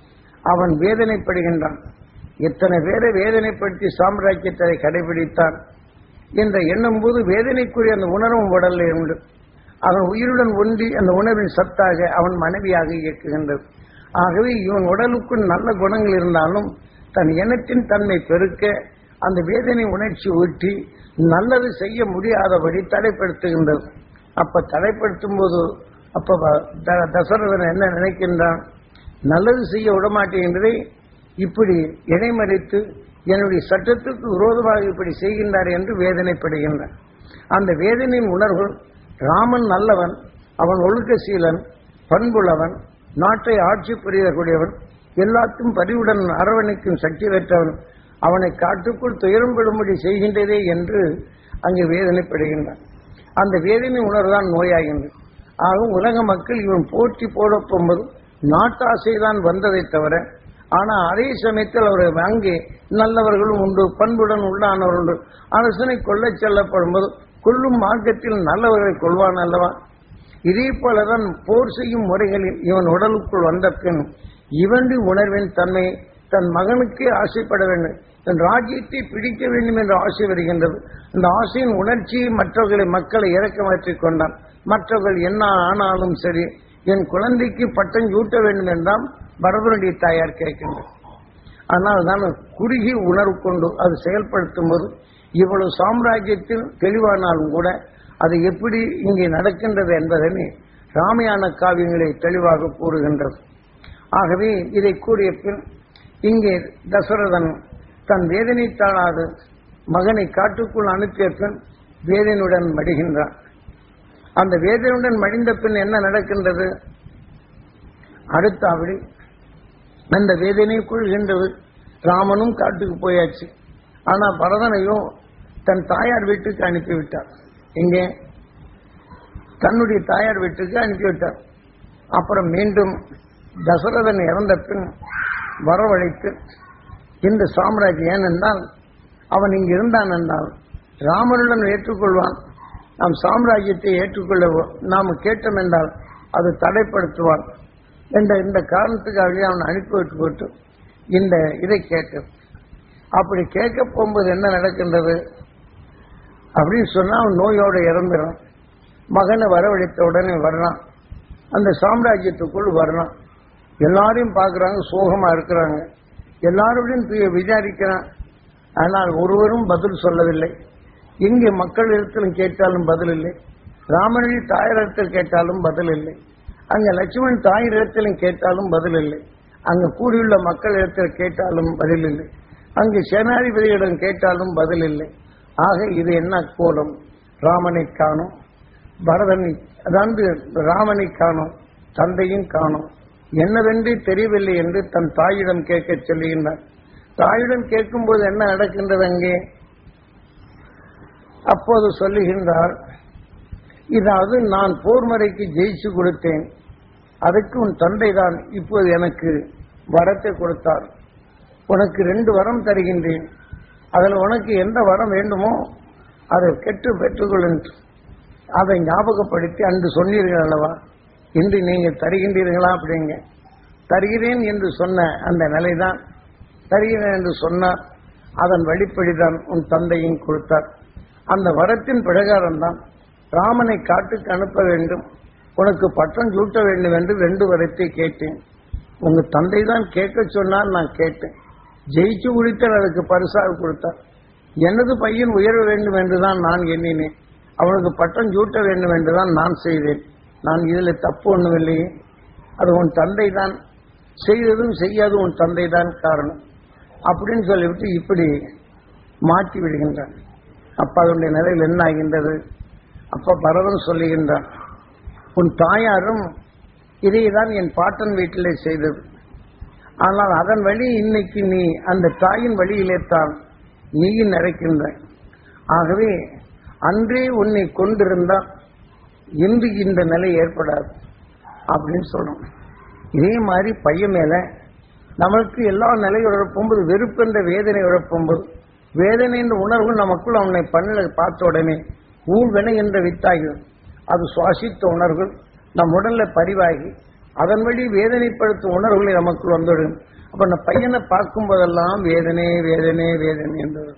B: அவன் வேதனைப்படுகின்றான் எத்தனை பேரை வேதனைப்படுத்தி சாம்ராஜ்யத்தை கடைபிடித்தான் என்ற எண்ணும் போது வேதனைக்குரிய அந்த உணர்வும் உடலில் உண்டு அவன் உயிருடன் ஒன்றி அந்த உணர்வின் சத்தாக அவன் மனைவியாக இயக்குகின்றது ஆகவே இவன் உடலுக்குள் நல்ல குணங்கள் இருந்தாலும் தன் எண்ணத்தின் தன்மை பெருக்க அந்த வேதனை உணர்ச்சி ஊற்றி நல்லது செய்ய முடியாதபடி தடைப்படுத்துகின்றது அப்ப தடைப்படுத்தும் போது அப்ப வ- த- தசரதன் என்ன நினைக்கின்றான் நல்லது செய்ய விடமாட்டேன்றதை இப்படி இடைமறித்து என்னுடைய சட்டத்துக்கு விரோதமாக இப்படி செய்கின்றார் என்று வேதனைப்படுகின்றான் அந்த வேதனையின் உணர்வு ராமன் நல்லவன் அவன் ஒழுக்கசீலன் பண்புள்ளவன் நாட்டை ஆட்சி புரியக்கூடியவன் எல்லாத்தையும் பரிவுடன் அரவணைக்கும் சக்தி பெற்றவன் அவனை காட்டுக்குள் துயரம்படும்படி செய்கின்றதே என்று அங்கு வேதனைப்படுகின்றான் அந்த வேதனை உணர்வுதான் நோயாகின்றது ஆக உலக மக்கள் இவன் போற்றி போட போகும்போது நாட்டாசைதான் வந்ததை தவிர ஆனால் அதே சமயத்தில் அவர் அங்கே நல்லவர்களும் உண்டு பண்புடன் உள்ளானவர் உண்டு அரசனை கொல்லச் செல்லப்படும் போது கொல்லும் மார்க்கத்தில் நல்லவர்களை கொள்வான் அல்லவா இதே போலதான் போர் செய்யும் முறைகளில் இவன் உடலுக்குள் வந்த பின் இவண்டி உணர்வின் தன்மை தன் மகனுக்கே ஆசைப்பட வேண்டும் தன் ராஜ்யத்தை பிடிக்க வேண்டும் என்ற ஆசை வருகின்றது இந்த ஆசையின் உணர்ச்சியை மற்றவர்களை மக்களை இறக்கமாற்றிக் கொண்டான் மற்றவர்கள் என்ன ஆனாலும் சரி என் குழந்தைக்கு பட்டம் சூட்ட வேண்டும் என்றால் பரதனுடைய தாயார் கேட்கின்றார் ஆனால் தான் குறுகிய உணர்வு கொண்டு அது செயல்படுத்தும் போது இவ்வளவு சாம்ராஜ்யத்தில் தெளிவானாலும் கூட அது எப்படி இங்கே நடக்கின்றது என்பதனை ராமாயண காவியங்களை தெளிவாக கூறுகின்றது ஆகவே இதை கூறிய பின் இங்கே தசரதன் தன் வேதனை தாழாது மகனை காட்டுக்குள் அனுப்பிய பின் வேதனையுடன் மடிகின்றான் அந்த வேதனையுடன் மடிந்த பின் என்ன நடக்கின்றது அடுத்த அப்படி அந்த வேதனை கொள்கின்றது ராமனும் காட்டுக்கு போயாச்சு ஆனா பரதனையும் தன் தாயார் வீட்டுக்கு அனுப்பிவிட்டார் எங்கே தன்னுடைய தாயார் வீட்டுக்கு அனுப்பிவிட்டார் அப்புறம் மீண்டும் தசரதன் இறந்த பின் வரவழைத்து இந்த சாம்ராஜ்யம் ஏனென்றால் அவன் இங்கு இருந்தான் என்றால் ராமனுடன் ஏற்றுக்கொள்வான் நாம் சாம்ராஜ்யத்தை ஏற்றுக்கொள்ள நாம் கேட்டோம் என்றால் அது தடைப்படுத்துவான் என்ற இந்த காரணத்துக்காகவே அவன் அனுப்பி விட்டு போட்டு இந்த இதை கேட்டு அப்படி கேட்க போகும்போது என்ன நடக்கின்றது அப்படின்னு சொன்னா அவன் நோயோடு இறந்துடும் மகனை வரவழைத்த உடனே வர்றான் அந்த சாம்ராஜ்யத்துக்குள் வர்றான் எல்லாரையும் பார்க்கறாங்க சோகமா இருக்கிறாங்க எல்லாரோடையும் போய் விசாரிக்கிறான் ஆனால் ஒருவரும் பதில் சொல்லவில்லை இங்கே மக்கள் இடத்திலும் கேட்டாலும் பதில் இல்லை ராமனுடைய தாயரிடத்தில் கேட்டாலும் பதில் இல்லை அங்க லட்சுமணன் தாயரிடத்திலும் கேட்டாலும் பதில் இல்லை அங்க கூடியுள்ள மக்கள் இடத்தில் கேட்டாலும் பதில் இல்லை அங்கு சேனாதிபதியிடம் கேட்டாலும் பதில் இல்லை ஆக இது என்ன கோலம் ராமனை காணும் பரதனை அதாவது ராமனை காணும் தந்தையும் காணும் என்னவென்று தெரியவில்லை என்று தன் தாயிடம் கேட்கச் சொல்லுகின்றார் தாயிடம் கேட்கும்போது என்ன நடக்கின்றது அங்கே அப்போது சொல்லுகின்றார் இதாவது நான் போர் முறைக்கு ஜெயிச்சு கொடுத்தேன் அதுக்கு உன் தந்தை தான் இப்போது எனக்கு வரத்தை கொடுத்தார் உனக்கு ரெண்டு வரம் தருகின்றேன் அதில் உனக்கு எந்த வரம் வேண்டுமோ அதை கெட்டு பெற்றுக்கொள் என்று அதை ஞாபகப்படுத்தி அன்று சொன்னீர்கள் அல்லவா இன்று நீங்கள் தருகின்றீர்களா அப்படிங்க தருகிறேன் என்று சொன்ன அந்த நிலைதான் தருகிறேன் என்று சொன்னார் அதன் வழிப்படிதான் உன் தந்தையும் கொடுத்தார் அந்த வரத்தின் பிரகாரம்தான் ராமனை காட்டுக்கு அனுப்ப வேண்டும் உனக்கு பட்டம் சூட்ட வேண்டும் என்று ரெண்டு வரத்தை கேட்டேன் உங்க தந்தை தான் கேட்க சொன்னார் நான் கேட்டேன் ஜெயிச்சு குடித்தார் அதுக்கு பரிசாக கொடுத்தார் எனது பையன் உயர வேண்டும் என்றுதான் நான் எண்ணினேன் அவனுக்கு பட்டம் சூட்ட வேண்டும் என்றுதான் நான் செய்தேன் நான் இதில் தப்பு ஒன்றும் இல்லையே அது உன் தந்தை தான் செய்ததும் செய்யாதும் உன் தந்தை தான் காரணம் அப்படின்னு சொல்லிவிட்டு இப்படி மாற்றி விடுகின்றான் அப்ப அதனுடைய நிலையில் என்ன ஆகின்றது அப்ப பரதன் சொல்லுகின்றான் உன் தாயாரும் இதைதான் என் பாட்டன் வீட்டிலே செய்தது ஆனால் அதன் வழி இன்னைக்கு நீ அந்த தாயின் வழியிலே தான் நீயும் நிறைக்கின்றாய் ஆகவே அன்றே உன்னை கொண்டிருந்தால் இன்று இந்த நிலை ஏற்படாது அப்படின்னு சொல்லணும் இதே மாதிரி பையன் மேல நமக்கு எல்லா நிலையும் உழப்பும்போது வெறுப்பென்ற வேதனை உழப்பும்போது வேதனை என்ற உணர்வு நமக்குள் அவனை பண்ணில பார்த்த உடனே ஊழ்வினை என்ற வித்தாகிடும் அது சுவாசித்த உணர்வுகள் நம் உடல்ல பதிவாகி அதன் வழி வேதனைப்படுத்தும் உணர்வுகளை நமக்குள் வந்துவிடும் அப்ப அந்த பையனை பார்க்கும் போதெல்லாம் வேதனை வேதனை வேதனை என்றது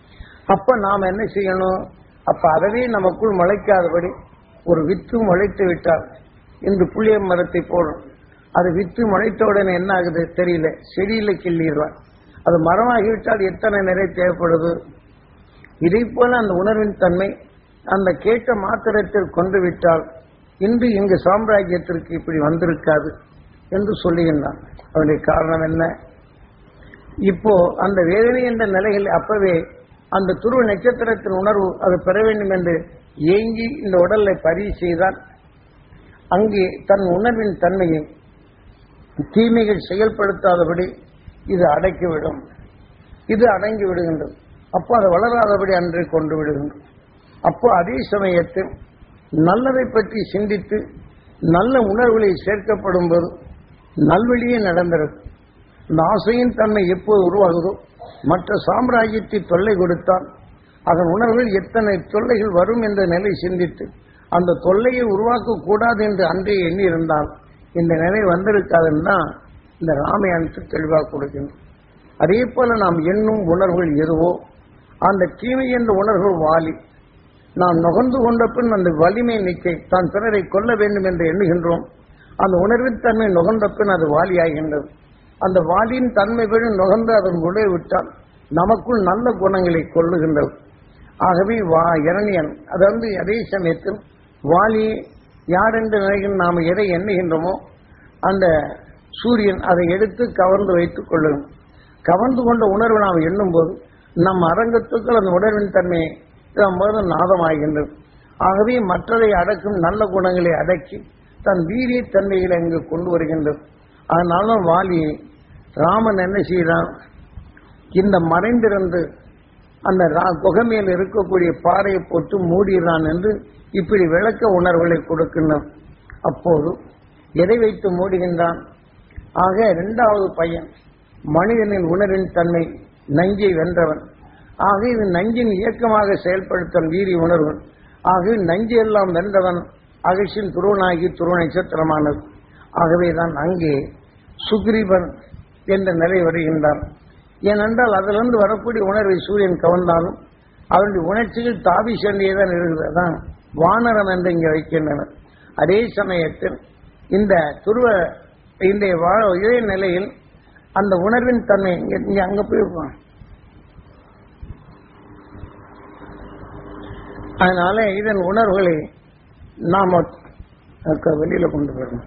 B: அப்ப நாம் என்ன செய்யணும் அப்ப அதவே நமக்குள் முளைக்காதபடி ஒரு வித்து முளைத்து விட்டால் இன்று புளிய மரத்தை போடும் அது வித்து முளைத்த உடனே என்ன ஆகுது தெரியல செடியில கிள்ளிடுவான் அது மரமாகிவிட்டால் எத்தனை நிறை தேவைப்படுது இதை போல அந்த உணர்வின் தன்மை அந்த கேட்ட மாத்திரத்தில் கொண்டு விட்டால் இன்று இங்கு சாம்ராஜ்யத்திற்கு இப்படி வந்திருக்காது என்று சொல்லுகின்றான் அதனுடைய காரணம் என்ன இப்போ அந்த வேதனை என்ற நிலையில் அப்பவே அந்த துருவ நட்சத்திரத்தின் உணர்வு அது பெற வேண்டும் என்று ஏங்கி இந்த உடலை பதிவு செய்தால் அங்கே தன் உணர்வின் தன்மையை தீமைகள் செயல்படுத்தாதபடி இது அடக்கிவிடும் இது அடங்கி விடுகின்றது அப்போ அது வளராதபடி அன்றே கொண்டு விடுகின்றது அப்போ அதே சமயத்தில் நல்லதை பற்றி சிந்தித்து நல்ல உணர்வுகளை சேர்க்கப்படும் போது நல்வழியே நடந்தது இந்த ஆசையின் தன்மை எப்போது உருவாகுதோ மற்ற சாம்ராஜ்யத்தை தொல்லை கொடுத்தால் அதன் உணர்வில் எத்தனை தொல்லைகள் வரும் என்ற நிலை சிந்தித்து அந்த தொல்லையை உருவாக்க கூடாது என்று அன்றே எண்ணி இருந்தால் இந்த நிலை வந்திருக்காதுன்னு தான் இந்த ராமாயணத்தை தெளிவாக கொடுக்கின்றோம் அதே போல நாம் எண்ணும் உணர்வுகள் எதுவோ அந்த தீமை என்ற உணர்வுகள் வாலி நாம் நுகர்ந்து கொண்ட பின் அந்த வலிமை நிச்சை தான் பிறரை கொல்ல வேண்டும் என்று எண்ணுகின்றோம் அந்த உணர்வின் தன்மை நுகர்ந்த பின் அது வாலியாகின்றது அந்த வாலியின் தன்மை பெரு நுகர்ந்து அதன் உள்ளே விட்டால் நமக்குள் நல்ல குணங்களை கொள்ளுகின்றது ஆகவே வா இரணியன் அது வந்து அதே சமயத்தில் வாலி யார் என்று நினைக்கின்ற நாம் எதை எண்ணுகின்றோமோ அந்த சூரியன் அதை எடுத்து கவர்ந்து வைத்துக் கொள்ளும் கவர்ந்து கொண்ட உணர்வு நாம் எண்ணும்போது நம் அரங்கத்துக்குள் அந்த உணர்வின் தன்மையை போது நாதமாகின்றது ஆகவே மற்றதை அடக்கும் நல்ல குணங்களை அடக்கி தன் வீரிய தன்மைகளை அங்கு கொண்டு வருகின்றது அதனால வாலி ராமன் என்ன செய்தான் இந்த மறைந்திருந்து அந்த ரா- குகை மேல் இருக்கக்கூடிய பாறையை போட்டு மூடிறான் என்று இப்படி விளக்க உணர்வுகளை கொடுக்கின்றான் அப்போது எதை வைத்து மூடுகின்றான் ஆக இரண்டாவது பையன் மனிதனின் உணர்வின் தன்மை நஞ்சை வென்றவன் ஆக இது நஞ்சின் இயக்கமாக செயல்படுத்தும் வீரி உணர்வு ஆக நஞ்சு எல்லாம் வென்றவன் அகசின் துருவனாகி துருவ நட்சத்திரமானது ஆகவேதான் அங்கே சுக்ரீவன் என்ற நிலை வருகின்றான் ஏனென்றால் அதிலிருந்து வரக்கூடிய உணர்வை சூரியன் கவர்ந்தாலும் அவனுடைய உணர்ச்சிகள் தாவி சென்றியதான் இருக்குது அதான் வானரம் என்று இங்கே வைக்கின்றனர் அதே சமயத்தில் இந்த துருவ இந்த வா- இதே நிலையில் அந்த உணர்வின் தன்மை இங்க இங்க அங்க போயிருப்பான் அதனால இதன் உணர்வுகளை நாம அக்க வெளியில கொண்டு வரணும்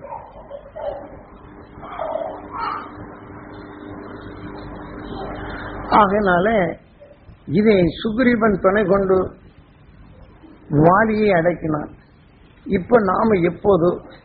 B: ஆகையினால இதை சுக்ரீவன் துணை கொண்டு வாலியை அடக்கினான் இப்ப நாம எப்போது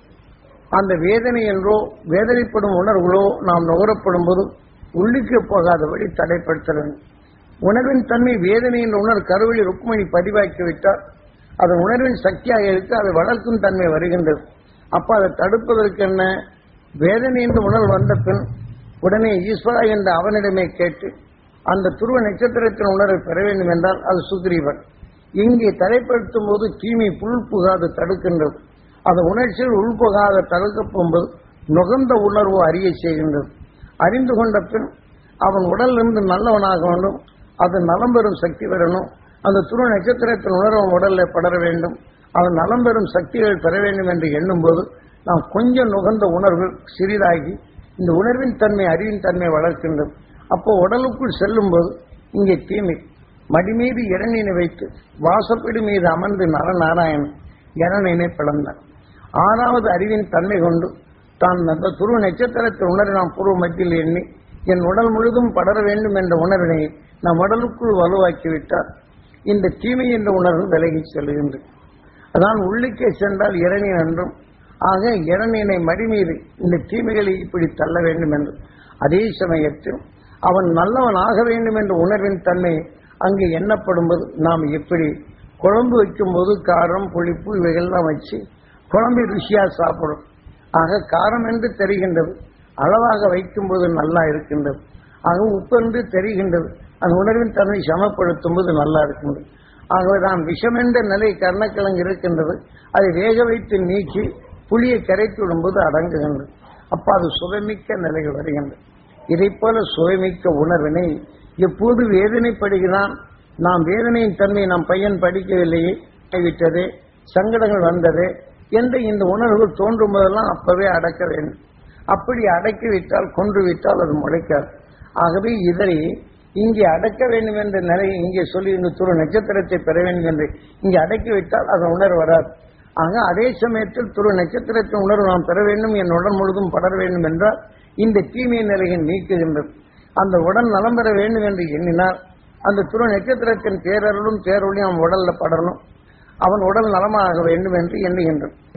B: அந்த வேதனை என்றோ வேதனைப்படும் உணர்வுகளோ நாம் நுகரப்படும் போது உள்ளுக்கு போகாதபடி தடைப்படுத்த வேண்டும் உணர்வின் தன்மை வேதனை என்ற உணர்வு கருவழி ருக்மணி பதிவாக்கிவிட்டால் அதன் உணர்வின் சக்தியாக இருக்க அதை வளர்க்கும் தன்மை வருகின்றது அப்ப அதை தடுப்பதற்கு என்ன வேதனை என்ற உணர்வு வந்த பின் உடனே ஈஸ்வரா என்ற அவனிடமே கேட்டு அந்த துருவ நட்சத்திரத்தின் உணர்வை பெற வேண்டும் என்றால் அது சுக்ரீவன் இங்கே தடைப்படுத்தும் போது தீமை புல் புகாது தடுக்கின்றது அந்த உணர்ச்சியில் உள்புகாத தடுக்கப் போகும்போது நுகர்ந்த உணர்வு அறிய செய்கின்றது அறிந்து கொண்ட பின் அவன் உடலிலிருந்து நல்லவனாக வேண்டும் அது நலம் பெறும் சக்தி வரணும் அந்த துருவ நட்சத்திரத்தின் உணர்வு அவன் உடலில் படர வேண்டும் அவன் நலம் பெறும் சக்திகள் பெற வேண்டும் என்று எண்ணும்போது நாம் கொஞ்சம் நுகர்ந்த உணர்வு சிறிதாகி இந்த உணர்வின் தன்மை அறிவின் தன்மை வளர்க்கின்றது அப்போ உடலுக்குள் செல்லும்போது இங்கே தீமை மடி மீது இரணினை வைத்து வாசப்படி மீது அமர்ந்து நரநாராயணன் இரணினை பிளந்தான் ஆறாவது அறிவின் தன்மை கொண்டு தான் அந்த துருவ நட்சத்திரத்தின் உணர்வை நாம் பூர்வ மத்தியில் எண்ணி என் உடல் முழுதும் படர வேண்டும் என்ற உணர்வினை நம் உடலுக்குள் வலுவாக்கிவிட்டால் இந்த தீமை என்ற உணர்வு விலகி செல்கின்றது அதான் உள்ளுக்கே சென்றால் இரணீன் என்றும் ஆக இரணீனை மடிமீது இந்த தீமைகளை இப்படி தள்ள வேண்டும் என்று அதே சமயத்தில் அவன் நல்லவன் ஆக வேண்டும் என்ற உணர்வின் தன்மை அங்கு எண்ணப்படும்போது நாம் எப்படி குழம்பு வைக்கும்போது காரம் புளிப்பு இவைகள்லாம் வச்சு குழம்பு ருசியா சாப்பிடும் ஆக காரம் என்று தெரிகின்றது அளவாக வைக்கும்போது நல்லா இருக்கின்றது ஆக உப்பு என்று தெரிகின்றது அந்த உணர்வின் தன்மை சமப்படுத்தும் போது நல்லா இருக்கின்றது ஆகவே தான் விஷம் என்ற நிலை கர்ணக்கிழங்கு இருக்கின்றது அதை வேக வைத்து நீக்கி புளியை கரைத்து விடும்போது அடங்குகின்றது அப்ப அது சுவைமிக்க நிலைகள் வருகின்றது இதை போல சுவைமிக்க உணர்வினை எப்போது வேதனைப்படுகிறான் நாம் வேதனையின் தன்மையை நம் பையன் படிக்கவில்லையே விட்டது சங்கடங்கள் வந்தது என்ற இந்த உணர்வுகள் தோன்றும் போதெல்லாம் அப்பவே அடக்க வேண்டும் அப்படி அடக்கி விட்டால் கொன்று விட்டால் அது முளைக்காது ஆகவே இதை இங்கே அடக்க வேண்டும் என்ற நிலை இங்கே சொல்லி இந்த துரு நட்சத்திரத்தை பெற வேண்டும் என்று இங்கே அடக்கி விட்டால் அது உணர்வு வராது ஆக அதே சமயத்தில் துரு நட்சத்திரத்தின் உணர்வு நாம் பெற வேண்டும் என் உடல் முழுதும் படர வேண்டும் என்றால் இந்த தீமை நிலையை நீக்குகின்றது அந்த உடல் நலம் பெற வேண்டும் என்று எண்ணினால் அந்த துரு நட்சத்திரத்தின் பேரருளும் பேரொழியும் அவன் உடல்ல படரணும் அவன் உடல் நலமாக வேண்டும் என்று எண்ணுகின்றது